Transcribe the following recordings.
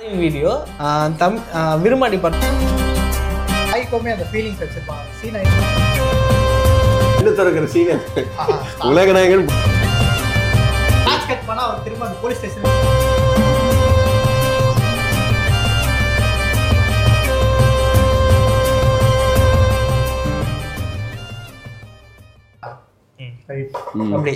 Video தம் விரும்மாடி படம் ஐக்கோமே அந்த feelings வச்சிருப்பாங்க சீனை இன்னும் திறக்கிற சீன உலக நாயகன் மேட்ச் கட் பண்ணா அவர் திரும்ப அந்த போலீஸ் ஸ்டேஷன் ரைட் ம். அப்படி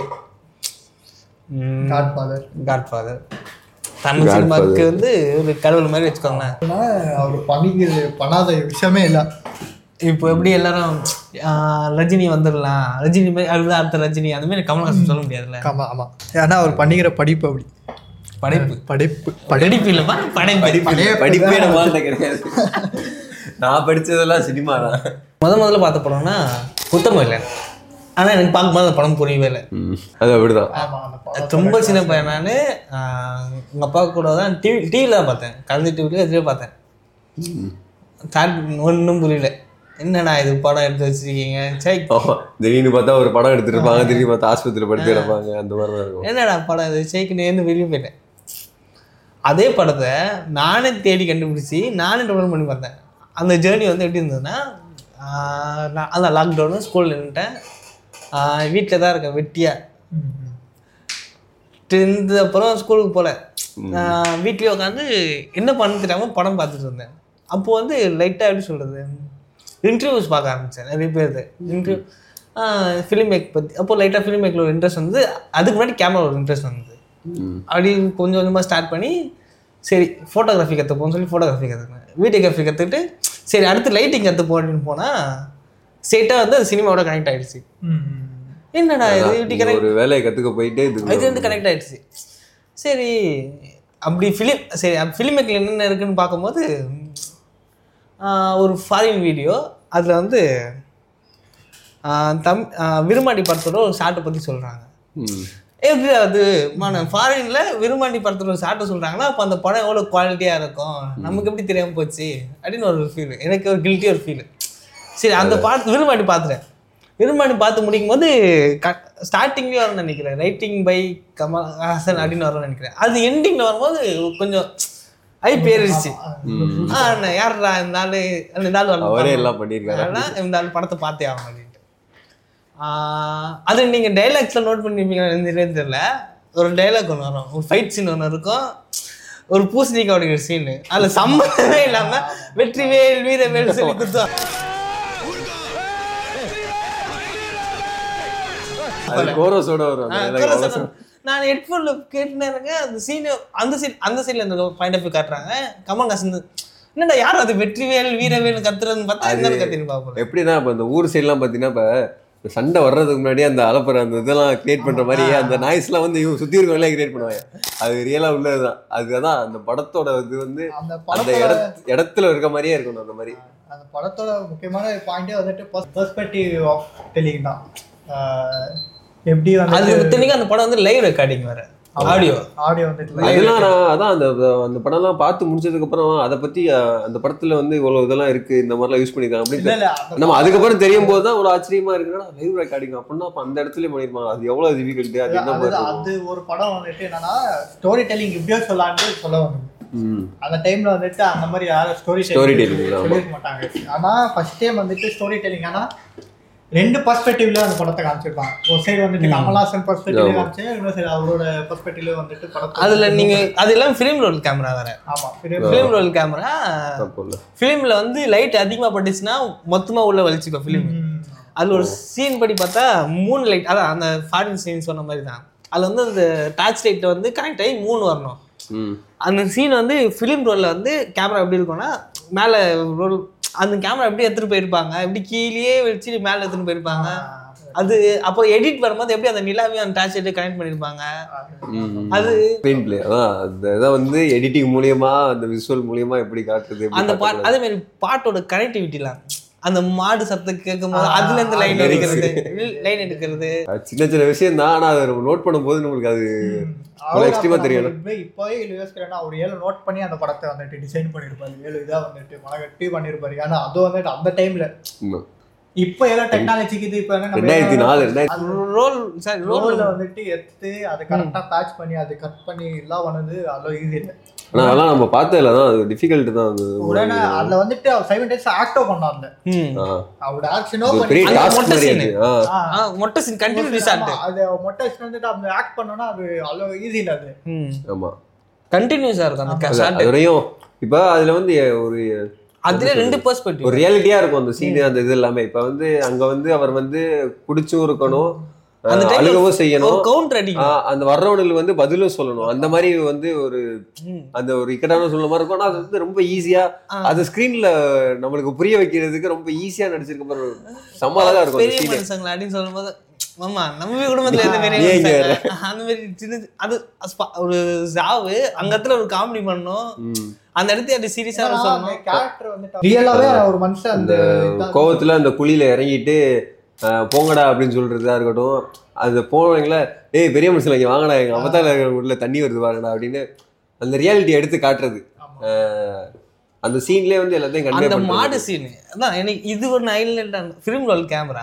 காட் ஃபாதர் காட்ஃபாதர் தமிழ் சினிமாவுக்கு வந்து ஒரு கடவுள் மாதிரி வச்சுக்கோங்களேன் அவர் பண்ணிக்கிறது பண்ணாத விஷயமே இல்லை இப்போ எப்படி எல்லாரும் ஆஹ், ரஜினி வந்துடலாம் ரஜினி மாதிரி அதுதான் அடுத்த ரஜினி அந்த மாதிரி கமல்ஹாசன் சொல்ல முடியாதுல்ல ஆமா ஆமா ஏன்னா அவர் பண்ணிக்கிற படிப்பு அப்படி படைப்பு படைப்பு படிப்பு இல்லைப்பா படைப்பு படிப்பே நம்ம வாழ்க்கை கிடையாது நான் படிச்சதெல்லாம் சினிமா தான் முத முதல்ல பார்த்த படம்னா புத்தகம் இல்லை ஆனால் எனக்கு பார்க்கும்போது அந்த படம் புரியவே இல்லை ம், அது அப்படிதான் ஆமா அந்த படம் ரொம்ப சின்ன பையன் நான் உங்கள் அப்பா கூட தான் டிவி டிவியில் தான் பார்த்தேன் கலந்து டிவியில் எதுலேயே பார்த்தேன் ஸ்டார்ட் ஒன்றும் புரியல என்னடா இது படம் எடுத்து வச்சிருக்கீங்க சை ஆமா திடீர்னு பார்த்தா ஒரு படம் எடுத்துட்டு இருப்பாங்க திடீர்னு பார்த்தா ஆஸ்பத்திரியில் படுத்து கிடப்பாங்க அந்த மாதிரி தான் இருக்கும் என்னடா படம் இது சைக்கின்னு வெளியே போயிட்டேன் அதே படத்தை நானே தேடி கண்டுபிடிச்சி நானே டவுன்லோட் பண்ணி பார்த்தேன் அந்த ஜேர்னி வந்து எப்படி இருந்ததுன்னா ஆஹ் நான் அதான் லாக்டவுனு ஸ்கூலில் நின்றுட்டேன் வீட்டில் தான் இருக்கேன் வெட்டியாக ம், ம். டென்த்து அப்புறம் ஸ்கூலுக்கு போகல வீட்லேயே உட்காந்து என்ன பண்ண தெரியாமல் படம் பார்த்துட்டு இருந்தேன் அப்போ வந்து லைட்டாக எப்படி சொல்கிறது இன்டர்வியூஸ் பார்க்க ஆரம்பித்தேன் நிறைய பேர் இன்டர்வியூ ஃபிலிம் மேக் பற்றி அப்போ லைட்டாக ஃபிலிம் மேக்கில் ஒரு இன்ட்ரெஸ்ட் வந்து அதுக்கு முன்னாடி கேமரா ஒரு இன்ட்ரெஸ்ட் வந்தது ம். அப்படி கொஞ்சம் கொஞ்சமாக ஸ்டார்ட் பண்ணி சரி ஃபோட்டோகிராஃபி கற்றுப்போம்னு சொல்லி ஃபோட்டோகிராஃபி கற்றுக்கினேன் வீடியோகிராஃபி கற்றுக்கிட்டு சரி அடுத்து லைட்டிங் கற்றுப்போம் அப்படின்னு போனால் ஸ்ட்ரெயிட்டாக வந்து அது சினிமாவோட கனெக்ட் ஆகிடுச்சு ம், ம். என்னடா இது இப்படி நீங்க ஒரு வேலையை கத்துக்க போயிட்டு இது இது வந்து கனெக்ட் ஆயிடுச்சு சரி அப்படி ஃபிலிம் சரி ஃபிலிம் மேக்கில் என்னென்ன இருக்குன்னு பார்க்கும்போது ஆஹ், ஒரு ஃபாரின் வீடியோ அதில் வந்து ஆஹ், தம் ஆஹ், விரும்மாண்டி படத்தோட ஒரு ஷார்ட்டை பற்றி சொல்கிறாங்க ம். எப்படி அது மான ஃபாரினில் விரும்மாண்டி படத்தோட ஒரு ஷார்ட்டை சொல்கிறாங்கன்னா அப்போ அந்த படம் எவ்வளோ குவாலிட்டியாக இருக்கும் நமக்கு எப்படி தெரியாமல் போச்சு அப்படின்னு ஒரு ஃபீல் எனக்கு ஒரு கில்ட்டி ஒரு ஃபீல் சரி அந்த பாட்டு விரும்மாண்டி பார்த்துட்டேன் விரும்மாண்டி பார்த்து முடிக்கும் போது ஸ்டார்டிங்லேயே வரும்னு நினைக்கிறேன் ரைட்டிங் பை கமல் ஹாசன் அப்படின்னு வரும்னு நினைக்கிறேன் அது எண்டிங்கில் வரும்போது கொஞ்சம் ஐ பேரிடுச்சு ஆ அண்ணா, யார்ரா இந்த ஆளு இந்த ஆள் வரல அவரே எல்லாம் பண்ணியிருக்காரு அதனால இந்த ஆள் படத்தை பார்த்தே ஆகணும் அப்படின்ட்டு ஆஹ் அது நீங்கள் டைலாக்ஸில் நோட் பண்ணிருப்பீங்கன்னு தெரியல ஒரு டைலாக் ஒன்று வரும் ஒரு ஃபைட் சீன் ஒன்று இருக்கும் ஒரு பூசணிக்காவுடைய ஒரு சீனு அதில் சம்மந்தமே இல்லாமல் வெற்றிவேல் வீரவேல் சொல்லி குத்துவாங்க அது கோரஸோட வரும் அந்த dialogue அவ்வளவு சொல்றேன். நான் ஹெட்ஃபோன்ல கேட்டுனே இருக்கேன் அந்த சீனு அந்த சீன் அந்த சீன்ல இந்த பாயிண்ட் ஆஃப் காட்டுறாங்க கமல்ஹாசன் என்னடா யார் அது வெற்றிவேல் வீரவேல் கத்துறதுன்னு பார்த்தா என்ன கத்தின்னு பார்ப்போம் எப்படின்னா இப்போ இந்த ஊர் சைட்லாம் பார்த்தீங்கன்னா இப்போ இந்த சண்டை வர்றதுக்கு முன்னாடி அந்த அலப்பற அந்த இதெல்லாம் கிரியேட் பண்ற மாதிரி அந்த நாய்ஸ்லாம் வந்து இவங்க சுத்தி இருக்கவங்களே கிரியேட் பண்ணுவாங்க அது ரியலா உள்ளதுதான் அதுதான் அந்த படத்தோட இது வந்து அந்த அந்த படத்தோட இடத் இடத்துல இருக்க மாதிரியே இருக்கணும் அந்த மாதிரி அந்த படத்தோட முக்கியமான பாயிண்டே வந்துட்டு பெர்ஸ்பெக்டிவ் ஆஃப் டெலிங் தான் ஆஹ் எப்படி அது வந்து இத்தனைக்கும் அந்த படம் வந்து லைவ் ரெக்கார்டிங் வேற ஆடியோ ஆடியோ வந்துட்டு அதெல்லாம் நான் அதான் அந்த அந்த படம்லாம் பார்த்து முடிச்சதுக்கு அப்புறம் அதை பத்தி அஹ், அந்த படத்துல வந்து இவ்வளவு இதெல்லாம் இருக்கு இந்த மாதிரிலாம் யூஸ் பண்ணிருக்காங்க இல்ல அப்படின்னு இல்ல அந்த நம்ம அதுக்கப்புறம் தெரியும் போது தான் ஒரு ஆச்சரியமா இருக்குன்னா லைவ் ரெக்கார்டிங் அப்படின்னா அப்ப அந்த இடத்துலயே பண்ணிருப்பாங்க அது எவ்வளவு டிஃபிகல்ட் அது என்ன மாதிரி அதுதான், இருக்கும்? அது ஒரு படம் வந்துட்டு என்னன்னா ஸ்டோரி டெல்லிங் இப்படியோ சொல்லான்னு சொல்ல வந்து ம். அந்த டைம்ல வந்துட்டு அந்த மாதிரி யாரும் ஸ்டோரி Story telling, ஆமா. சொல்லிருக்க மாட்டாங்க ஆனா ஃபர்ஸ்ட் டைம் வந்துட்டு ஸ்டோரி டெல்லிங் ஆனா ரெண்டு பர்ஸ்பெக்டிவ்ல அந்த படத்தை காமிச்சிருப்பாங்க ஒரு சைடு வந்துட்டு கமல்ஹாசன் பர்ஸ்பெக்டிவ்ல ஆமா. காமிச்சு இன்னொரு சைடு அவரோட பர்ஸ்பெக்டிவ்ல வந்துட்டு படத்தை அதுல நீங்க அது எல்லாம் ஃபிலிம் ரோல் கேமரா வேற ஆமா பெரிய ஃபிலிம் ரோல் கேமரா தப்பு இல்ல ஃபிலிம்ல வந்து லைட் அதிகமா பட்டுச்சுன்னா மொத்தமா உள்ள வலிச்சுக்கோ ஃபிலிம் ம். அதுல ஒரு சீன் படி பார்த்தா மூணு லைட் அதான் அந்த ஃபாரின் சீன் சொன்ன மாதிரி தான் அதுல வந்து அந்த டார்ச் லைட் வந்து கனெக்ட் ஆகி மூணு வரணும் ம் அந்த சீன் வந்து ஃபிலிம் ரோலில் வந்து கேமரா எப்படி இருக்கும்னா மேலே ரோல் அந்த கேமரா எப்படி எடுத்துகிட்டு போயிருப்பாங்க எப்படி கீழேயே வச்சு மேலே எடுத்துகிட்டு போயிருப்பாங்க அது அப்போ எடிட் வரும்போது எப்படி அந்த நிலாவையும் அந்த டார்ச் லைட்டை கனெக்ட் பண்ணியிருப்பாங்க அது ஸ்க்ரீன் பிளே அதான் அந்த இதை வந்து எடிட்டிங் மூலியமா அந்த விஷுவல் மூலியமா எப்படி காட்டுறது எப்படி அந்த பாட் காட்டுறது. அதே மாதிரி பாட்டோட கனெக்டிவிட்டிலாம் அந்த மாடு சத்தம் கேட்கும் போது ஆ, அதுல இருந்து லைன் lyrics. எடுக்கிறது லைன் எடுக்கிறது அது சின்ன சின்ன விஷயம் தான் ஆனா அதை நம்ம நோட் பண்ணும்போது நம்மளுக்கு அது அவர் extreme ஆ அப்ப தெரியும். நம்ம இப்போவே யோசிக்கிறேன்னா அவர் ஏழு நோட் பண்ணி அந்த படத்தை வந்துட்டு டிசைன் பண்ணிருப்பாரு ஏழு இதா வந்துட்டு மனகட்டி பண்ணிருப்பாரு ஏன்னா அது வந்துட்டு அந்த டைம்ல உண்மை. இப்போ எல்லாம் டெக்னாலஜிக்கு இது இப்போ என்ன ரெண்டாயிரத்தி நாலு ரெண்டாயிரத்தி ரோல் சாரி ரோல் ரோல்ல வந்துட்டு எடுத்து அதை கரெக்டா பேட்ச் பண்ணி அதை கட் பண்ணி எல்லாம் பண்ணது அவ்வளோ ஈஸி இல்லை ஆனா அதெல்லாம் நம்ம பார்த்ததுல தான் அது டிஃபிகல்ட் தான் அது உடனே அதுல வந்துட்டு அவர் செவன் டேஸ் ஆக்டோ பண்ணார்ல ம் ஆ. அவரோட ஆக்ஷனோ இது ஒரு பெரிய அந்த டாஸ்க் மொட்டை மாதிரி scene. அது ஆ. ஆ, மொட்டை சீன் கண்டினியூ ஷாட் அது மொட்டை வச்சு வந்துட்டு அந்த ஆக்ட் பண்ணோம்னா அது அவ்வளோ ஈஸி இல்ல அது ம் ஆமா கண்டினியூஸா இருக்கும் அந்த அது ஷாட் அது வரையும் இப்ப அதுல வந்து ஒரு அதுல ரெண்டு பெர்ஸ்பெக்டிவ் ஒரு ரியாலிட்டியா இருக்கும் அந்த சீன் அந்த இது எல்லாமே இப்ப வந்து அங்க வந்து அவர் வந்து குடிச்சும் இருக்கணும் அந்த ஆஹ் time அழுகவும் செய்யணும் கவுண்டர் அடிக்கும் ஆஹ் அந்த வர்றவனுக்கு வந்து பதிலும் சொல்லணும் அந்த மாதிரி வந்து ஒரு ம். அந்த ஒரு இக்கட்டான சொல்ல மாதிரி இருக்கும் ஆனா அது வந்து ரொம்ப ஈஸியா ஆ. அது ஸ்கிரீன்ல நம்மளுக்கு புரிய வைக்கிறதுக்கு ரொம்ப ஈஸியா நடிச்சிருக்க மாதிரி சமாளதான் இருக்கும் அந்த பெரிய சீன் மனுஷங்களா அப்படின்னு சொல்லும்போது மாமா நம்ம குடும்பத்துல எந்த பெரிய ஏன் இங்க மனுஷங்க? அந்த மாதிரி சின்ன அது ஸ்பா- ஒரு சாவு அங்க இடத்துல ஒரு காமெடி பண்ணணும் அந்த இடத்துல அப்படி சீரியஸா சொல்லணும் கேரக்டர் வந்துட்டு ரியலாவே ஒரு மனுஷன் அந்த இதான் கோவத்துல அந்த குழியில இறங்கிட்டு ஆஹ் போங்கடா அப்படின்னு சொல்றதா இருக்கட்டும் அது போனவங்கள டேய் பெரிய மனுஷன் இங்க வாங்கடா எங்க அப்பத்தால உள்ள தண்ணி வருது பாருங்கடா அப்படின்னு அந்த ரியாலிட்டி எடுத்து காட்டுறது ஆமா. ஆஹ் அந்த சீன்லயே வந்து எல்லாத்தையும் கன்வே அந்த மாடு பண்றது சீனு அதான் எனக்கு இது ஒரு ஹைலைட் ஃபிலிம் ரோல் கேமரா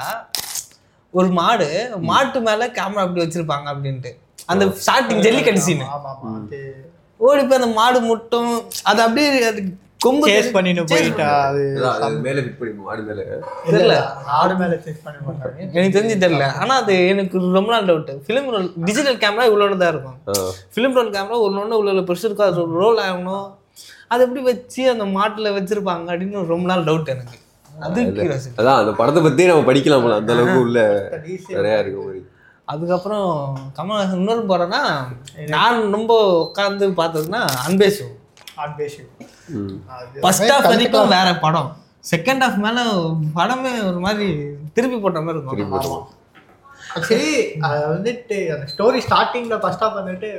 ஒரு மாடு மாட்டு மேல கேமரா அப்படி வச்சிருப்பாங்க அப்படின்ட்டு அந்த ஸ்டார்டிங் ஜல்லிக்கட்டு சீனு ஆமா ஆமா அது ஓடி போய் அந்த மாடு முட்டும் அது அப்படியே அது கொம்பு சேஸ் பண்ணிட்டு போயிட்டா அது அதான், அது மேல ஃபிட் பண்ணி மாடு மேல தெரியல ஆடு மேல சேஸ் பண்ணி மாட்டாங்க எனக்கு தெரிஞ்சு தெரியல ஆனா அது எனக்கு ரொம்ப நாள் doubt film roll digital camera இவ்வளோன்னு தான் இருக்கும் ஆஹ் ஃபிலிம் ரோல் கேமரா ஒன்று ஒன்று இவ்வளோ பெருசு இருக்கும் அது ரோல் ஆகணும் அது எப்படி வச்சு அந்த மாட்டுல வச்சிருப்பாங்க அப்படின்னு ரொம்ப நாள் டவுட் எனக்கு அது curiosity. அதான் அந்த படத்தை பத்தி நம்ம படிக்கலாம் போல அந்த அளவுக்கு உள்ள நிறைய இருக்கு மாதிரி அதுக்கப்புறம் கமல்ஹாசன் இன்னொரு போறேன்னா நான் ரொம்ப உட்காந்து பார்த்ததுன்னா அன்பேசு ஆட் பேசி ம். அது ஃபர்ஸ்ட் ஹாஃப் வரைக்கும் வேற படம் செகண்ட் ஹாஃப் மேல படமே ஒரு மாதிரி திருப்பி போட்ட மாதிரி இருக்கும் ஆமா ஆக்சுவலி அது வந்துட்டு அந்த ஸ்டோரி ஸ்டார்டிங்ல ஃபர்ஸ்ட் ஆஃப் வந்துட்டு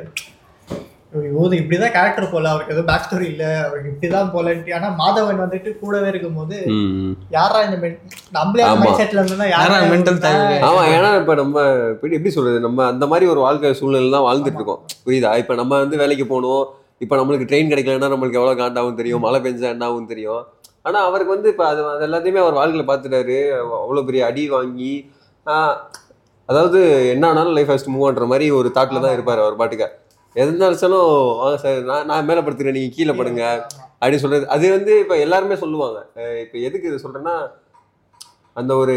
இவரு இப்படிதான் கேரக்டர் போல அவருக்கு எதுவும் பேக் ஸ்டோரி இல்ல அவருக்கு இப்படிதான் போலன்ட்டு ஆனா மாதவன் வந்துட்டு கூடவே இருக்கும்போது ம், ம். யாரா இந்த men- நம்மளே அந்த ஆமா. மைண்ட் செட்ல இருந்தா யாரா யாரா mental தேவை? ஆமா ஏன்னா இப்ப நம்ம எப்படி எப்படி சொல்றது நம்ம அந்த மாதிரி ஒரு வாழ்க்கை சூழ்நிலை தான் வாழ்ந்துட்டு இருக்கோம் புரியுதா இப்ப நம்ம வந்து வேலைக்கு போகணும் இப்ப நம்மளுக்கு ட்ரெயின் கிடைக்கலன்னா நம்மளுக்கு எவ்வளவு காண்டாவும் தெரியும் மழை பெஞ்சா என்னாவும் தெரியும் ஆனா அவருக்கு வந்து இப்ப அது அது எல்லாத்தையுமே அவர் வாழ்க்கையில பார்த்துட்டாரு அவ்வளவு பெரிய அடி வாங்கி ஆஹ், அதாவது என்ன ஆனாலும் லைஃப் ஃபர்ஸ்ட் மூவ் பண்ற மாதிரி ஒரு தாட்ல தான் இருப்பாரு அவர் பாட்டுக்க எது இருந்தாலும் வாங்க சார் நான் நான் மேலே படுத்துக்கிறேன் நீங்க கீழே படுங்க அப்படின்னு சொல்றது அது வந்து இப்ப எல்லாருமே சொல்லுவாங்க அஹ் இப்ப எதுக்கு இது சொல்றேன்னா அந்த ஒரு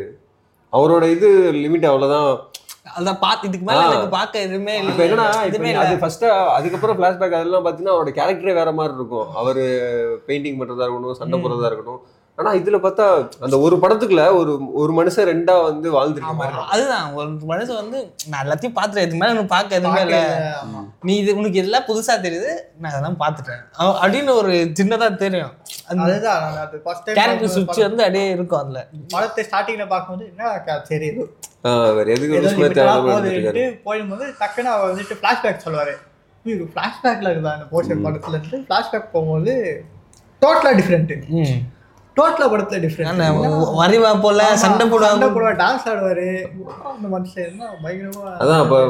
அவரோட இது லிமிட் அவ்வளவுதான் அதான் பார்த்து இதுக்கு மேல ஆ. எனக்கு பார்க்க எதுவுமே இப்ப இல்லை என்னன்னா இப்ப எதுவுமே அது இல்லை ஃபர்ஸ்ட் அதுக்கப்புறம் ஃபிளாஷ்பேக் அதெல்லாம் பாத்தீங்கன்னா அவரோட கேரக்டரே வேற மாதிரி இருக்கும் அவரு பெயிண்டிங் பண்றதா இருக்கட்டும் சண்டை ம். போடுறதா இருக்கட்டும் ஆனா இதுல பார்த்தா அந்த ஒரு படத்துக்குள்ள ஒரு ஒரு மனுஷன் ரெண்டா வந்து வாழ்ந்துருக்க மாதிரி இருக்கும். அதுதான் ஒரு மனுஷன் வந்து நான் எல்லாத்தையும் பார்த்துட்டேன் இதுக்கு மேல எனக்கு பார்க்க எதுவுமே இல்லை நீ இது உனக்கு இதெல்லாம் புதுசா தெரியுது நான் அதெல்லாம் பார்த்துட்டேன் அவ- அப்படின்னு ஒரு சின்னதா தெரியும் அந்த அதுதான் நான் அது ஃபர்ஸ்ட் கேரக்டர் டைம் சுவிட்ச் வந்து அப்படியே இருக்கும் அதுல படத்தை ஸ்டார்டிங்ல பார்க்கும்போது என்ன க- சரி இது ஆஹ் வேற எதுக்கு ஏதோ லூஸ் மாதிரி லிமிட்டா தேவையில்லாம எடுத்துட்டு போகுதுன்ட்டு இருக்காரு. போயிடும்போது டக்குன்னு அவர் வந்துட்டு ஃபிளாஷ்பேக் சொல்லுவாரு இது ஃபிளாஷ்பேக்ல இருக்குதா அந்த போர்ஷன் படத்துல இருந்து ஃபிளாஷ்பேக் போகும்போது டோட்டலா டிஃப்ரெண்ட் ம். டோட்டலா படத்துல டிஃப்ரெண்ட் நான் வரிவா போல சண்டை சண்டை போடுவாங்க போடுவா டான்ஸ் ஆடுவாரு அந்த மனுஷன் என்ன பயங்கரமா அதான் அப்ப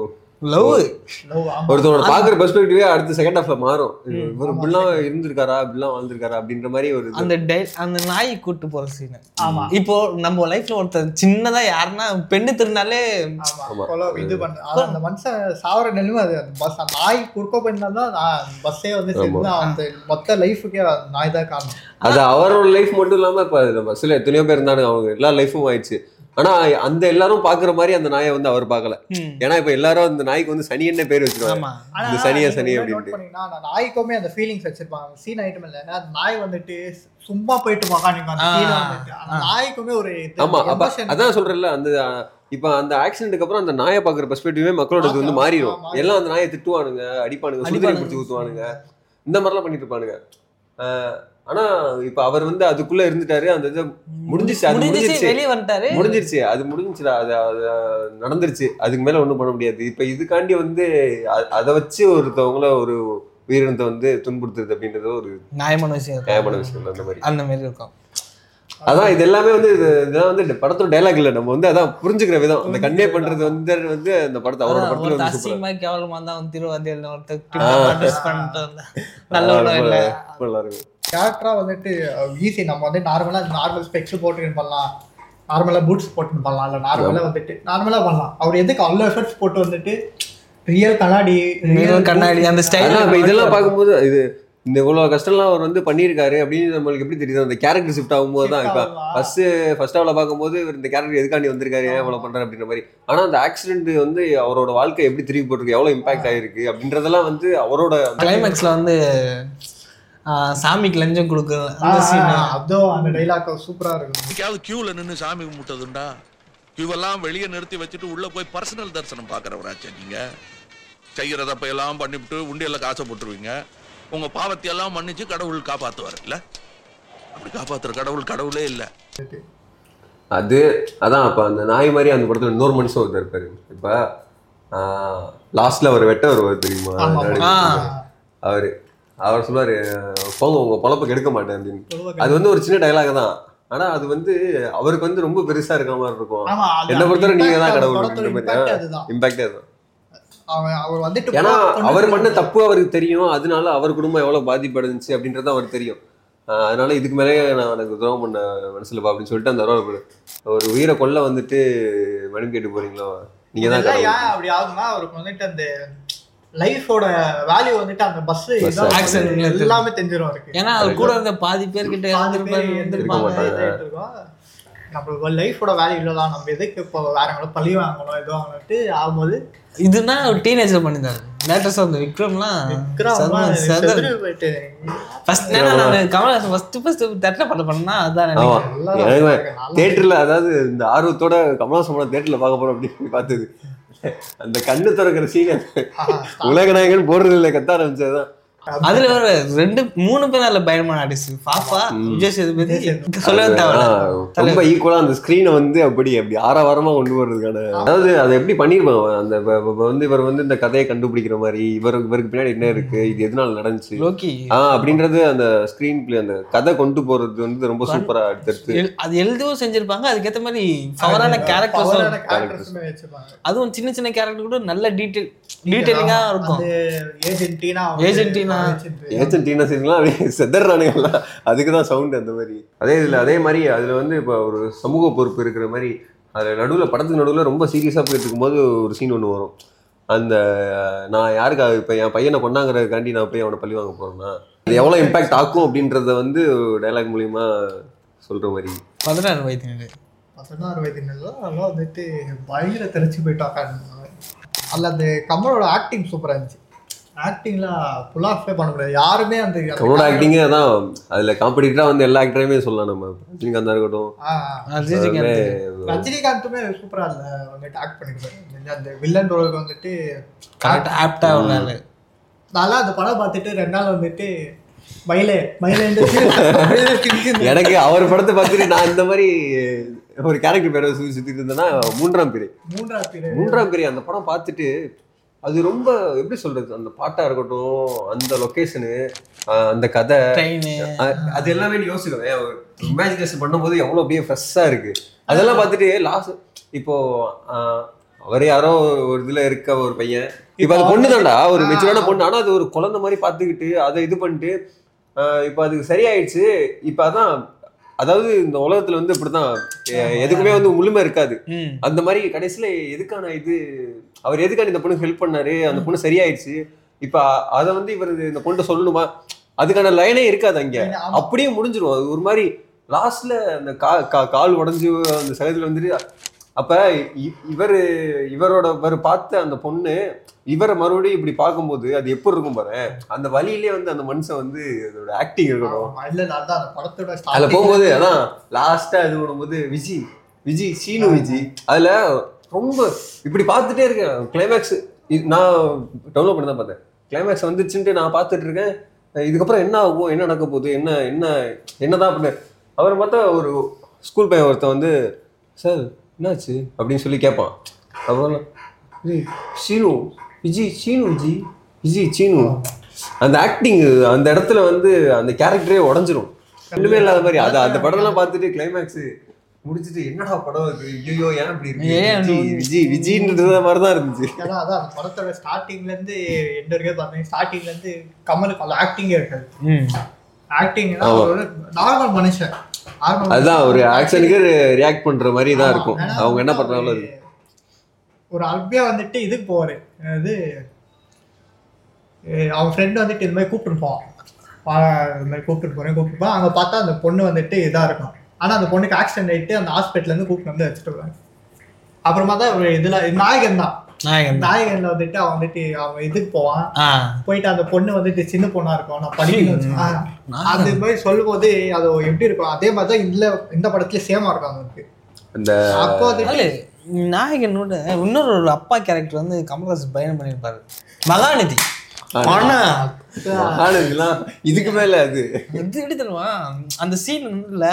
லவ் love, ஆமா. ஒருத்தரோட பாக்குற பெர்ஸ்பெக்டிவே அடுத்த செகண்ட் ஹாஃப்ல மாறும் இவர் இப்படிலாம் இருந்திருக்காரா இப்படிலாம் வாழ்ந்திருக்காரா அப்படின்ற மாதிரி ஒரு இது. அந்த டை அந்த நாய் கூட்டு போற சீன் ஆமா இப்போ நம்ம லைஃப்ல ஒருத்தர் சின்னதா யாருன்னா பெண்ணு திருநாளே ஆமா ஆமா. கொலை இது பண்ண ஆனா அந்த மனுஷன் சாவர நிலைமை அது அந்த பஸ் அந்த நாய் குறுக்க பண்ணாதான் பஸ்ஸே வந்து சேர்ந்து அந்த மொத்த லைஃபுக்கே நாய் தான் காரணம் அது அவரோட லைஃப் மட்டும் இல்லாம இப்ப அதுல பஸ்ல எத்தனையோ பேர் இருந்தாங்க அவங்க எல்லா லைஃபும் ஆயிடுச்சு ஆனா அந்த எல்லாரும் பாக்குற மாதிரி அந்த நாயை வந்து அவர் பார்க்கல ம். ஏன்னா இப்ப எல்லாரும் அந்த நாய்க்கு வந்து சனி என்ன பேர் வச்சிருவாங்க ஆமா ஆனா இந்த சனியா நீங்க சனி note அப்படின்ட்டு. பண்ணீங்கன்னா, அந்த நாய்க்குமே அந்த ஃபீலிங்ஸ் வச்சிருப்பாங்க சீன் ஐட்டம் இல்ல அந்த நாய் வந்துட்டு சும்மா போயிட்டு மகானிக்கும் அந்த ஆ, scene வந்துட்டு அந்த ஆ. நாய்க்குமே ஒரு இது, ஆமா அப்ப emotion. அதான் சொல்றேன்ல அந்த அஹ், இப்ப அந்த ஆக்சிடென்ட்க்கு அப்புறம் அந்த நாயை பாக்குற பெர்ஸ்பெக்டிவே மக்களோட இது வந்து ஆமா, மாறிடும் ஆமா. எல்லாம் அந்த நாயை திட்டுவானுங்க அடிப்பானுங்க சுதிரை அடிப்பானுங்க. பிடிச்சி ஊத்துவானுங்க இந்த மாதிரிலாம் பண்ணிட்டு இருப்பானுங்க அஹ், ஆனா இப்ப அவர் வந்து அதுக்குள்ள இருந்துட்டாரு அந்த இது முடிஞ்சிச்சு அது முடிஞ்சிச்சு முடிஞ்சிச்சு வெளியே வந்துட்டாரு முடிஞ்சிருச்சு அது முடிஞ்சிச்சுடா அது அது நடந்துருச்சு அதுக்கு மேல ஒண்ணும் பண்ண முடியாது இப்ப இதுக்காண்டி வந்து அ- அதை வச்சு ஒருத்தவங்கள ஒரு உயிரினத்தை வந்து துன்புறுத்துறது அப்படின்றது ஒரு நியாயமான விஷயம் இருக்கும். நியாயமான விஷயம் இல்ல அந்த மாதிரி அந்த மாதிரி இருக்கும் அதான் இது எல்லாமே வந்து இது இதெல்லாம் வந்து படத்தோட டைலாக் இல்ல நம்ம வந்து அதான் புரிஞ்சுக்கிற விதம் அந்த கண்ணே பண்றது வந்து வந்து அந்த படத்தை அவரோட அதான் படத்துல ஒருத்தர் வந்து சூப்பரா அசிங்கமா கேவலமா தான் அவன் திருவாதியில் ஒருத்தர் ஆ. டிப்டாப்பா dress பண்ணிட்டு வந்தா. நல்லவனும் இல்ல ரொம்ப நல்லா இருக்கும் கேரக்டரா வந்துட்டு ஈஸி நம்ம வந்து நார்மலா நார்மல் ஸ்பெக்ஸ் போட்டுக்கிட்டு பண்ணலாம் நார்மலா பூட்ஸ் போட்டுன்னு பண்ணலாம் இல்ல நார்மலா வந்துட்டு நார்மலா பண்ணலாம் அவர் எதுக்கு அவ்வளோ எஃபர்ட்ஸ் போட்டு வந்துட்டு ரியல் கண்ணாடி மிரர் கண்ணாடி அந்த ஸ்டைல் அதான் இப்ப இதெல்லாம் பார்க்கும்போது இது இந்த இவ்வளவு கஷ்டம்லாம் அவர் வந்து பண்ணியிருக்காரு அப்படின்னு நம்மளுக்கு எப்படி தெரியுது அந்த கேரக்டர் ஷிஃப்ட் ஆகும்போது தான் இப்ப ஃபர்ஸ்ட் ஃபர்ஸ்ட் ஹாவில் பார்க்கும்போது இவர் இந்த கேரக்டர் எதுக்காண்டி வந்திருக்காரு ஏன் இவ்வளவு பண்றாரு அப்படின்ற மாதிரி ஆனா அந்த ஆக்சிடென்ட் வந்து அவரோட வாழ்க்கை எப்படி திருப்பி போட்டிருக்கு எவ்வளவு இம்பாக்ட் ஆயிருக்கு அப்படின்றதெல்லாம் வந்து அவரோட கிளைமேக்ஸ்ல வந்து ஆ, சாமிக்கு லஞ்சம் கொடுக்குற அந்த சீன் அதோ அந்த டைலாக் சூப்பரா இருக்கும் இன்னைக்காவது கியூல நின்னு சாமி கும்பிட்டதுண்டா கியூவெல்லாம் வெளியே நிறுத்தி வச்சுட்டு உள்ள போய் பர்சனல் தரிசனம் பார்க்கறவராச்சே நீங்க செய்யற தப்ப எல்லாம் பண்ணிவிட்டு உண்டியல்ல காசை போட்டுருவீங்க உங்க பாவத்தை எல்லாம் மன்னிச்சு கடவுள் காப்பாத்துவார் இல்ல அப்படி காப்பாத்துற கடவுள் கடவுளே இல்ல அது அதான் அப்ப அந்த நாய் மாதிரி அந்த படத்துல இன்னொரு மனுஷன் ஒருத்தர் இருப்பாரு இப்ப லாஸ்ட்ல அவர் வெட்ட வருவார் தெரியுமா ஆமா, ஆமா. ஆ. அவரு அவர் சொல்லுவாரு போங்க உங்க பொழப்ப கெடுக்க மாட்டேன் அப்படின்னு அது வந்து ஒரு சின்ன டைலாக் தான் ஆனா அது வந்து அவருக்கு வந்து ரொம்ப பெருசா இருக்கிற மாதிரி இருக்கும் ஆமா அது என்ன பொறுத்தவரை நீங்க தான் impact, கடவுள் அந்த படத்தோட அப்படின்ற impact மாதிரி அதுதான் இம்பாக்டே அதுதான் அவன் அவர் வந்துட்டு ஏன்னா பண்ணது அவர் பண்ண தப்பு அவருக்கு தெரியும் அதனால அவர் குடும்பம் எவ்வளவு பாதிப்படைஞ்சுச்சு அப்படின்றது அவருக்கு தெரியும் ஆஹ் அதனால இதுக்கு மேலே நான் எனக்கு துரோகம் பண்ண மனசுலப்பா அப்படின்னு சொல்லிட்டு அந்த அருவா ஒரு உயிரை கொல்ல வந்துட்டு மனம் கேட்டு போறீங்களோ நீங்க தான் இதெல்லாம் கடவுள் ஏன் அப்படி ஆகுதுன்னா அவருக்கு வந்துட்டு அந்த லைஃபோட வேல்யூ வந்துட்டு அந்த பஸ் Bus accident ல தெரியும். எல்லாமே தெரிஞ்சிரும் அவருக்கு ஏன்னா அவர் கூட இருந்த பாதி பேர்கிட்ட பாதி பேர் இருந்திருப்பாரு இருந்திருப்பாங்க, மாட்டாங்க. இதாயிட்டு இருக்கும். நம்ம லைஃபோட வேல்யூ இல்லதான் நம்ம எதுக்கு இப்போ வேற எங்களை பழி வாங்கணும் எதுவும் வாங்கணும்ட்டு ஆகும்போது இதுனா ஒரு டீனேஜர் பண்ணிருந்தாரு லேட்டஸ்ட் அந்த விக்ரம்லாம் விக்ரம் செதறி போயிட்டு ஃபர்ஸ்ட் நான் கமல்ஹாசன் ஃபர்ஸ்ட் ஃபர்ஸ்ட் தட்டில் படம் பண்ணா அதான் ஆமா நினைக்கிறேன் நல்லா எனக்கு நல்லா தேட்டர்ல அதாவது இந்த ஆர்வத்தோட கமலாசமான தேட்டர்ல பார்க்க போறோம் அப்படின்னு பார்த்தது அந்த கண்ணு திறக்கிற சீன் ஆஹா, உலக நாயகன் போடுறது இல்லை கத்த ஆரம்பிச்சதுதான் அதுல ஒரு ரெண்டு மூணு பேர் அதுல பயமான ஆர்டிஸ்ட் பாப்பா விஜய் சேதுபதி சொல்லவே தேவை ஆ, ரொம்ப ஈக்குவலா அந்த ஸ்கிரீனை வந்து அப்படி அப்படி ஆரவாரமா கொண்டு வர்றதுக்கான அதாவது அதை எப்படி பண்ணிருப்பான் அவன்? அந்த இப்ப- இப்ப வந்து இவர் வந்து இந்த கதையை கண்டுபிடிக்கிற மாதிரி இவர் இவருக்கு பின்னாடி என்ன இருக்கு இது எதனால நடந்துச்சு லோக்கி ஆ அப்படின்றது அந்த ஸ்கிரீன் பிளே அந்த கதை கொண்டு போறது வந்து ரொம்ப சூப்பரா எடுத்து எல்- அது எழுதவும் செஞ்சிருப்பாங்க அதுக்கேத்த மாதிரி பவரான கேரக்டர்ஸும் பவரான charactersமே வச்சிருப்பாங்க அதுவும் சின்ன சின்ன கேரக்டர் கூட நல்ல டீடைல் டீடைலிங்கா இருக்கும் அது agent Tina Agent Tina. Agent Tina சீன்லாம் அப்படியே செதறானுங்கல்ல அதுக்கு தான் சவுண்ட் அந்த மாதிரி அதே இதுல அதே மாதிரி அதுல வந்து இப்போ ஒரு சமூக பொறுப்பு இருக்கிற மாதிரி அதுல நடுவுல படத்துக்கு நடுவுல ரொம்ப சீரியஸா போயிட்டு இருக்கும்போது ஒரு சீன் ஒன்று வரும் அந்த நான் யாருக்காக இப்போ என் பையனை கொண்டாங்கிறதுக்காண்டி நான் போய் அவனை பழி வாங்க போறேன்னா அது எவ்வளோ இம்பாக்ட் ஆக்கும் அப்படின்றத வந்து டைலாக் மூலியமா சொல்ற மாதிரி பதினாறு வயது பதினாறு வயதினெல்லாம் அதெல்லாம் வந்துட்டு பயங்கர தெரிச்சு போயிட்டாங்க அதில் அந்த கமலோட ஆக்டிங் சூப்பராக இருந்துச்சு ஆக்டிங்லாம் ஃபுல் ஆஃபே பண்ண முடியாது யாருமே அந்த அந்த அவனோட ஆக்டிங்கே அதான் அதுல காம்படிட்டரா வந்து எல்லா ஆக்டரையுமே சொல்லலாம் நம்ம ரஜினிகாந்தா இருக்கட்டும் ஆ, ரஜினிகாந்த் ரஜினிகாந்துமே சூப்பரா இல்ல வந்துட்டு ஆக்ட் பண்ணிருப்பாரு அந்த வில்லன் ரோலுக்கு வந்துட்டு கரெக்ட் ஆப்டா உள்ளாரு நல்லா அந்த படம் பார்த்துட்டு ரெண்டு நாள் வந்துட்டு மயிலே மயிலே எனக்கு அவர் படத்தை பார்த்துட்டு நான் இந்த மாதிரி ஒரு கேரக்டர் பேரை சுத்தி சுத்திட்டு இருந்தேன்னா மூன்றாம் பிறை மூன்றாவது period. மூன்றாம் பிறை அந்த படம் பார்த்துட்டு அது ரொம்ப எப்படி சொல்றது அந்த பாட்டா இருக்கட்டும் அந்த லொகேஷனு அந்த கதை ட்ரெயின் அ- அது எல்லாமே நீ யோசிக்கிறேன் இமேஜினேஷன் பண்ணும்போது எவ்வளோ அப்படியே ஃப்ரெஷ்ஷாக இருக்கு அதெல்லாம் பார்த்துட்டு லாஸ்ட் இப்போ ஆஹ், அவர் யாரோ ஒரு இதுல இருக்க ஒரு பையன் இப்போ அது பொண்ணு தான்டா ஒரு மெச்சூரான பொண்ணு ஆனா அது ஒரு குழந்தை மாதிரி பார்த்துக்கிட்டு அதை இது பண்ணிட்டு ஆஹ், இப்போ அதுக்கு சரியாயிடுச்சு இப்போ அதான் அதாவது இந்த உலகத்துல வந்து இப்படிதான் எ- எதுக்குமே வந்து முழுமை இருக்காது ம் அந்த மாதிரி கடைசியில எதுக்கான இது அவர் எதுக்கான இந்த பொண்ணு ஹெல்ப் பண்ணாரு அந்த பொண்ணு சரியாயிடுச்சு இப்ப அதை வந்து இவர் இந்த பொண்ணு சொல்லணுமா அதுக்கான லைனே இருக்காது அங்க ஆமா. அப்படியே முடிஞ்சிரும் அது ஒரு மாதிரி லாஸ்ட்ல அந்த கா கா- கால் உடைஞ்சு அந்த சகத்துல வந்துட்டு அப்ப இ- இவரு இவரோட இவர் பார்த்த அந்த பொண்ணு இவரை மறுபடியும் இப்படி பார்க்கும்போது அது எப்படி இருக்கும் பாரு அந்த வழியிலே வந்து அந்த மனுஷன் வந்து அதோட ஆக்டிங் இருக்கணும் ஆமா, இல்ல நான் தான் அந்த படத்தோட அதுல starting- போகும்போது அதான் லாஸ்டா இது பண்ணும்போது விஜி விஜி சீனு விஜி அதுல ரொம்ப இப்படி பார்த்துட்டே இருக்கேன் கிளைமேக்ஸ் நான் டவுன்லோட் பண்ணி தான் பார்த்தேன் கிளைமேக்ஸ் வந்துச்சுன்ட்டு நான் பார்த்துட்டு இருக்கேன் இதுக்கப்புறம் என்ன ஆகும் என்ன நடக்க போகுது என்ன என்ன என்னதான் அப்படின்னு அவர் பார்த்தா ஒரு ஸ்கூல் பையன் ஒருத்தன் வந்து சார் என்னாச்சு அப்படின்னு சொல்லி கேட்பான் அப்புறம் "ஏய், சீனு விஜி சீனு விஜி விஜி சீனு அந்த ஆக்டிங் அந்த இடத்துல வந்து அந்த கேரக்டரே உடஞ்சிரும் ரெண்டுமே இல்லாத மாதிரி அது அந்த படம்லாம் பார்த்துட்டு கிளைமேக்ஸ் முடிச்சிட்டு என்னடா படம் இது ஐயோ ஏன் இப்படி இருக்கு ஏன் விஜி விஜி விஜின்றது மாதிரி தான் இருந்துச்சு ஏன்னா அதான் அந்த படத்தோட ஸ்டார்டிங்ல இருந்து எந்த வரைக்கும் பார்த்தீங்க ஸ்டார்டிங்ல இருந்து கமலுக்கு அந்த ஆக்டிங்கே இருக்காது ம் ஆக்டிங் ஆமா. நார்மல் மனுஷன் normal அதுதான் ஒரு மனுஷன். ஆக்ஷனுக்கு ரியாக்ட் பண்ற மாதிரி தான் இருக்கும் ஆமா, ஏன்னா அவங்க என்ன வந்து பண்றாங்களோ அவரு அது ஒரு அல்பியா வந்துட்டு இதுக்கு போவாரு அது அஹ் அவன் ஃப்ரெண்டு வந்துட்டு இது மாதிரி கூப்பிட்டு போவான் வா, இது மாதிரி கூப்பிட்டு போறேன் கூப்பிட்டு போவான் அங்க பார்த்தா அந்த பொண்ணு வந்துட்டு இதா இருக்கும் ஆனா அந்த பொண்ணுக்கு ஆக்சிடென்ட் ஆயிட்டு அந்த ஹாஸ்பிட்டல்ல இருந்து கூப்பிட்டு வந்து வச்சுட்டு வருவாங்க அப்புறமா தான் ஒரு இதுல நாயகன் தான் நாயகன் தான். நாயகன்ல வந்துட்டு அவன் வந்துட்டு அவன் இதுக்கு போவான் ஆ போயிட்டு அந்த பொண்ணு வந்துட்டு சின்ன பொண்ணா இருக்கும் நான் படிக்கணும் ஆ, நாயகன். அது மாதிரி சொல்லும் போது அது எப்படி இருக்கும் அதே மாதிரி தான் இதுல இந்த படத்துல சேமா இருக்கும் அவனுக்கு அந்த அப்போ வந்துட்டு அதனால நாயகனோட இன்னொரு ஒரு அப்பா கேரக்டர் வந்து கமல்ஹாசன் பயணம் பண்ணியிருப்பாரு மகாநிதி ஆனா ஆனதுலாம் இதுக்கு மேல அது இது எப்படி தெரியுமா அந்த சீன் வந்துல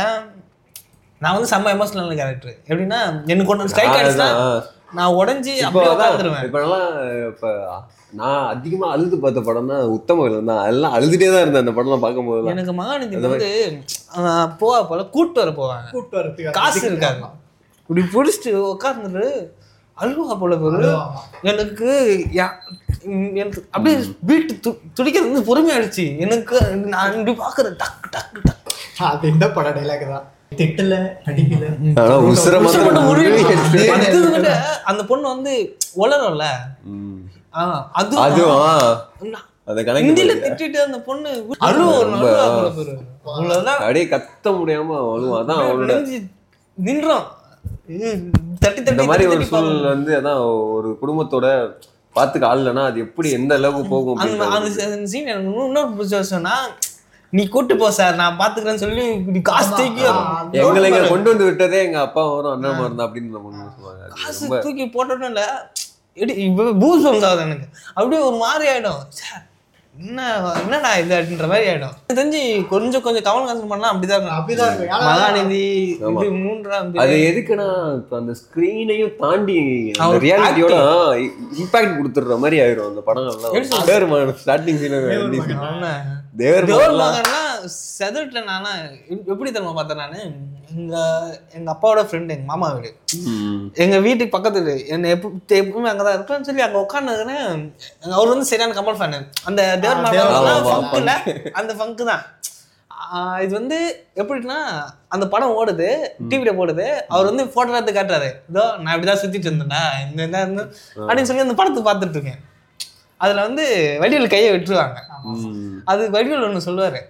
நான் வந்து செம்ம எமோஷனல் கேரக்டர் எப்படின்னா எனக்கு ஒன்று ஸ்ட்ரைக் ஆயிடுச்சுன்னா அதான். நான் உடஞ்சி இப்போ அப்படியே அதான், உட்காந்துருவேன் இப்ப எல்லாம் இப்ப நான் அதிகமா அழுது பார்த்த படம் தான் உத்தம வில்லன் தான் எல்லாம் அழுதுட்டே தான் இருந்தேன் அந்த படம்லாம் பார்க்கும்போது எனக்கு மகாநிதி வந்து ஆஹ், போவா போல கூட்டு வர போவாங்க கூப்பிட்டு வரதுக்கு காசு இருக்காது இப்படி பிடிச்சிட்டு உட்காந்துட்டு அழுவா போல பேரு அழுவாமா. எனக்கு யா- உம் எனக்கு அப்படியே வீட்டு து துடிக்கிறது வந்து பொறுமையாயிடுச்சு எனக்கு நான் இப்படி பாக்குறேன் டக்கு டக்கு டக்கு அது இந்த பட டைலாக் தான் திட்டல அடிக்கல ஆனா உசுர உசுரு மட்டும் மாத்திரம் உருவி உருவி எடுத்து- அது இது விட அந்த பொண்ணு வந்து உளரும்ல ம். ஆ, அது அதுவும் ஆ, நான் அந்த கணக்கு ஹிந்தில பாருங்க. திட்டிட்டு அந்த பொண்ணு அழுவ ஒரு ரொம்ப- அழுவா போல பேரு அவ்வளவுதான் அப்படியே கத்த முடியாம அழுவான் அதான் அவளோட நெஞ்சு நின்றோம் இது தட்டி இந்த தட்டி மாதிரி தட்டி ஒரு தட்டி சூழல் பார்க்கணும். வந்து அதான் ஒரு குடும்பத்தோட பாத்துக்க ஆள் இல்லைன்னா அது எப்படி எந்த அளவுக்கு போகும் அந்த அப்படின்றது. அந்த சீன் எனக்கு இன்னும் இன்னொரு பிடிச்ச விஷயம்னா நீ கூட்டு போ சார் நான் பாத்துக்கிறேன்னு சொல்லி இப்படி காசு தூக்கி எங்களை இங்க கொண்டு வந்து விட்டதே எங்க அப்பா வரும் அண்ணன் இருந்தா அப்படின்னு நம்ம ஒண்ணு சொல்லுவாங்க அது காசு ரொம்ப தூக்கி போட்டோன்னு இல்ல எடி பூஸ் வந்தாது எனக்கு அப்படியே ஒரு மாதிரி ஆயிடும் ச்சே, என்ன என்னடா இது அப்படின்ற மாதிரி ஆயிடும் எனக்கு தெரிஞ்சு கொஞ்சம் கொஞ்சம் கமல்ஹாசன் பண்ணா அப்படிதான் இருக்கும் அப்படிதான் இருக்கும் ஏன்னா மகாநிதி ஆமா. இது மூன்றாம் அது பிறை. எதுக்குன்னா இப்ப அந்த ஸ்கிரீனையும் தாண்டி அந்த அவர் ரியாலிட்டியோட இம்பாக்ட் கொடுத்துடுற மாதிரி ஆயிரும் அந்த படங்கள்லாம் எப்படி சொல்றது? தேவர் மகன் ஸ்டார்டிங் சீன் ஆமா. தேவர் தேவர் மகன்லாம் மகன்லாம் செதறிட்டேன் நானா எப்படி தெரியுமா பார்த்தேன் நானு எங்க எங்க அப்பாவோட ஃப்ரெண்டு எங்க மாமா வீடு ம். எங்க வீட்டுக்கு பக்கத்து வீடு என்ன எப்போ எப்பவுமே அங்கதான் இருப்பேன்னு சொல்லி அங்க உட்காந்துருக்கிறேன் அவர் வந்து சரியான கமல் ஃபேனு அந்த தேவர் ஆ, தேவர் மகன் மகன். ஃபங்க்ல அந்த ஃபங்க் தான் ஆஹ் இது வந்து எப்படின்னா அந்த படம் ஓடுது டிவில போடுது அவர் வந்து போட்டோ எடுத்து காட்டுறாரு இதோ நான் இப்படிதான் சுத்திட்டு இருந்தேன்டா இந்த இதா இருந்து அப்படின்னு சொல்லி அந்த படத்தை பார்த்துட்டு இருக்கேன் அதுல வந்து வடிவேல் கையை விட்டுருவாங்க ம். அது வடிவேல் ஒன்று சொல்லுவாரு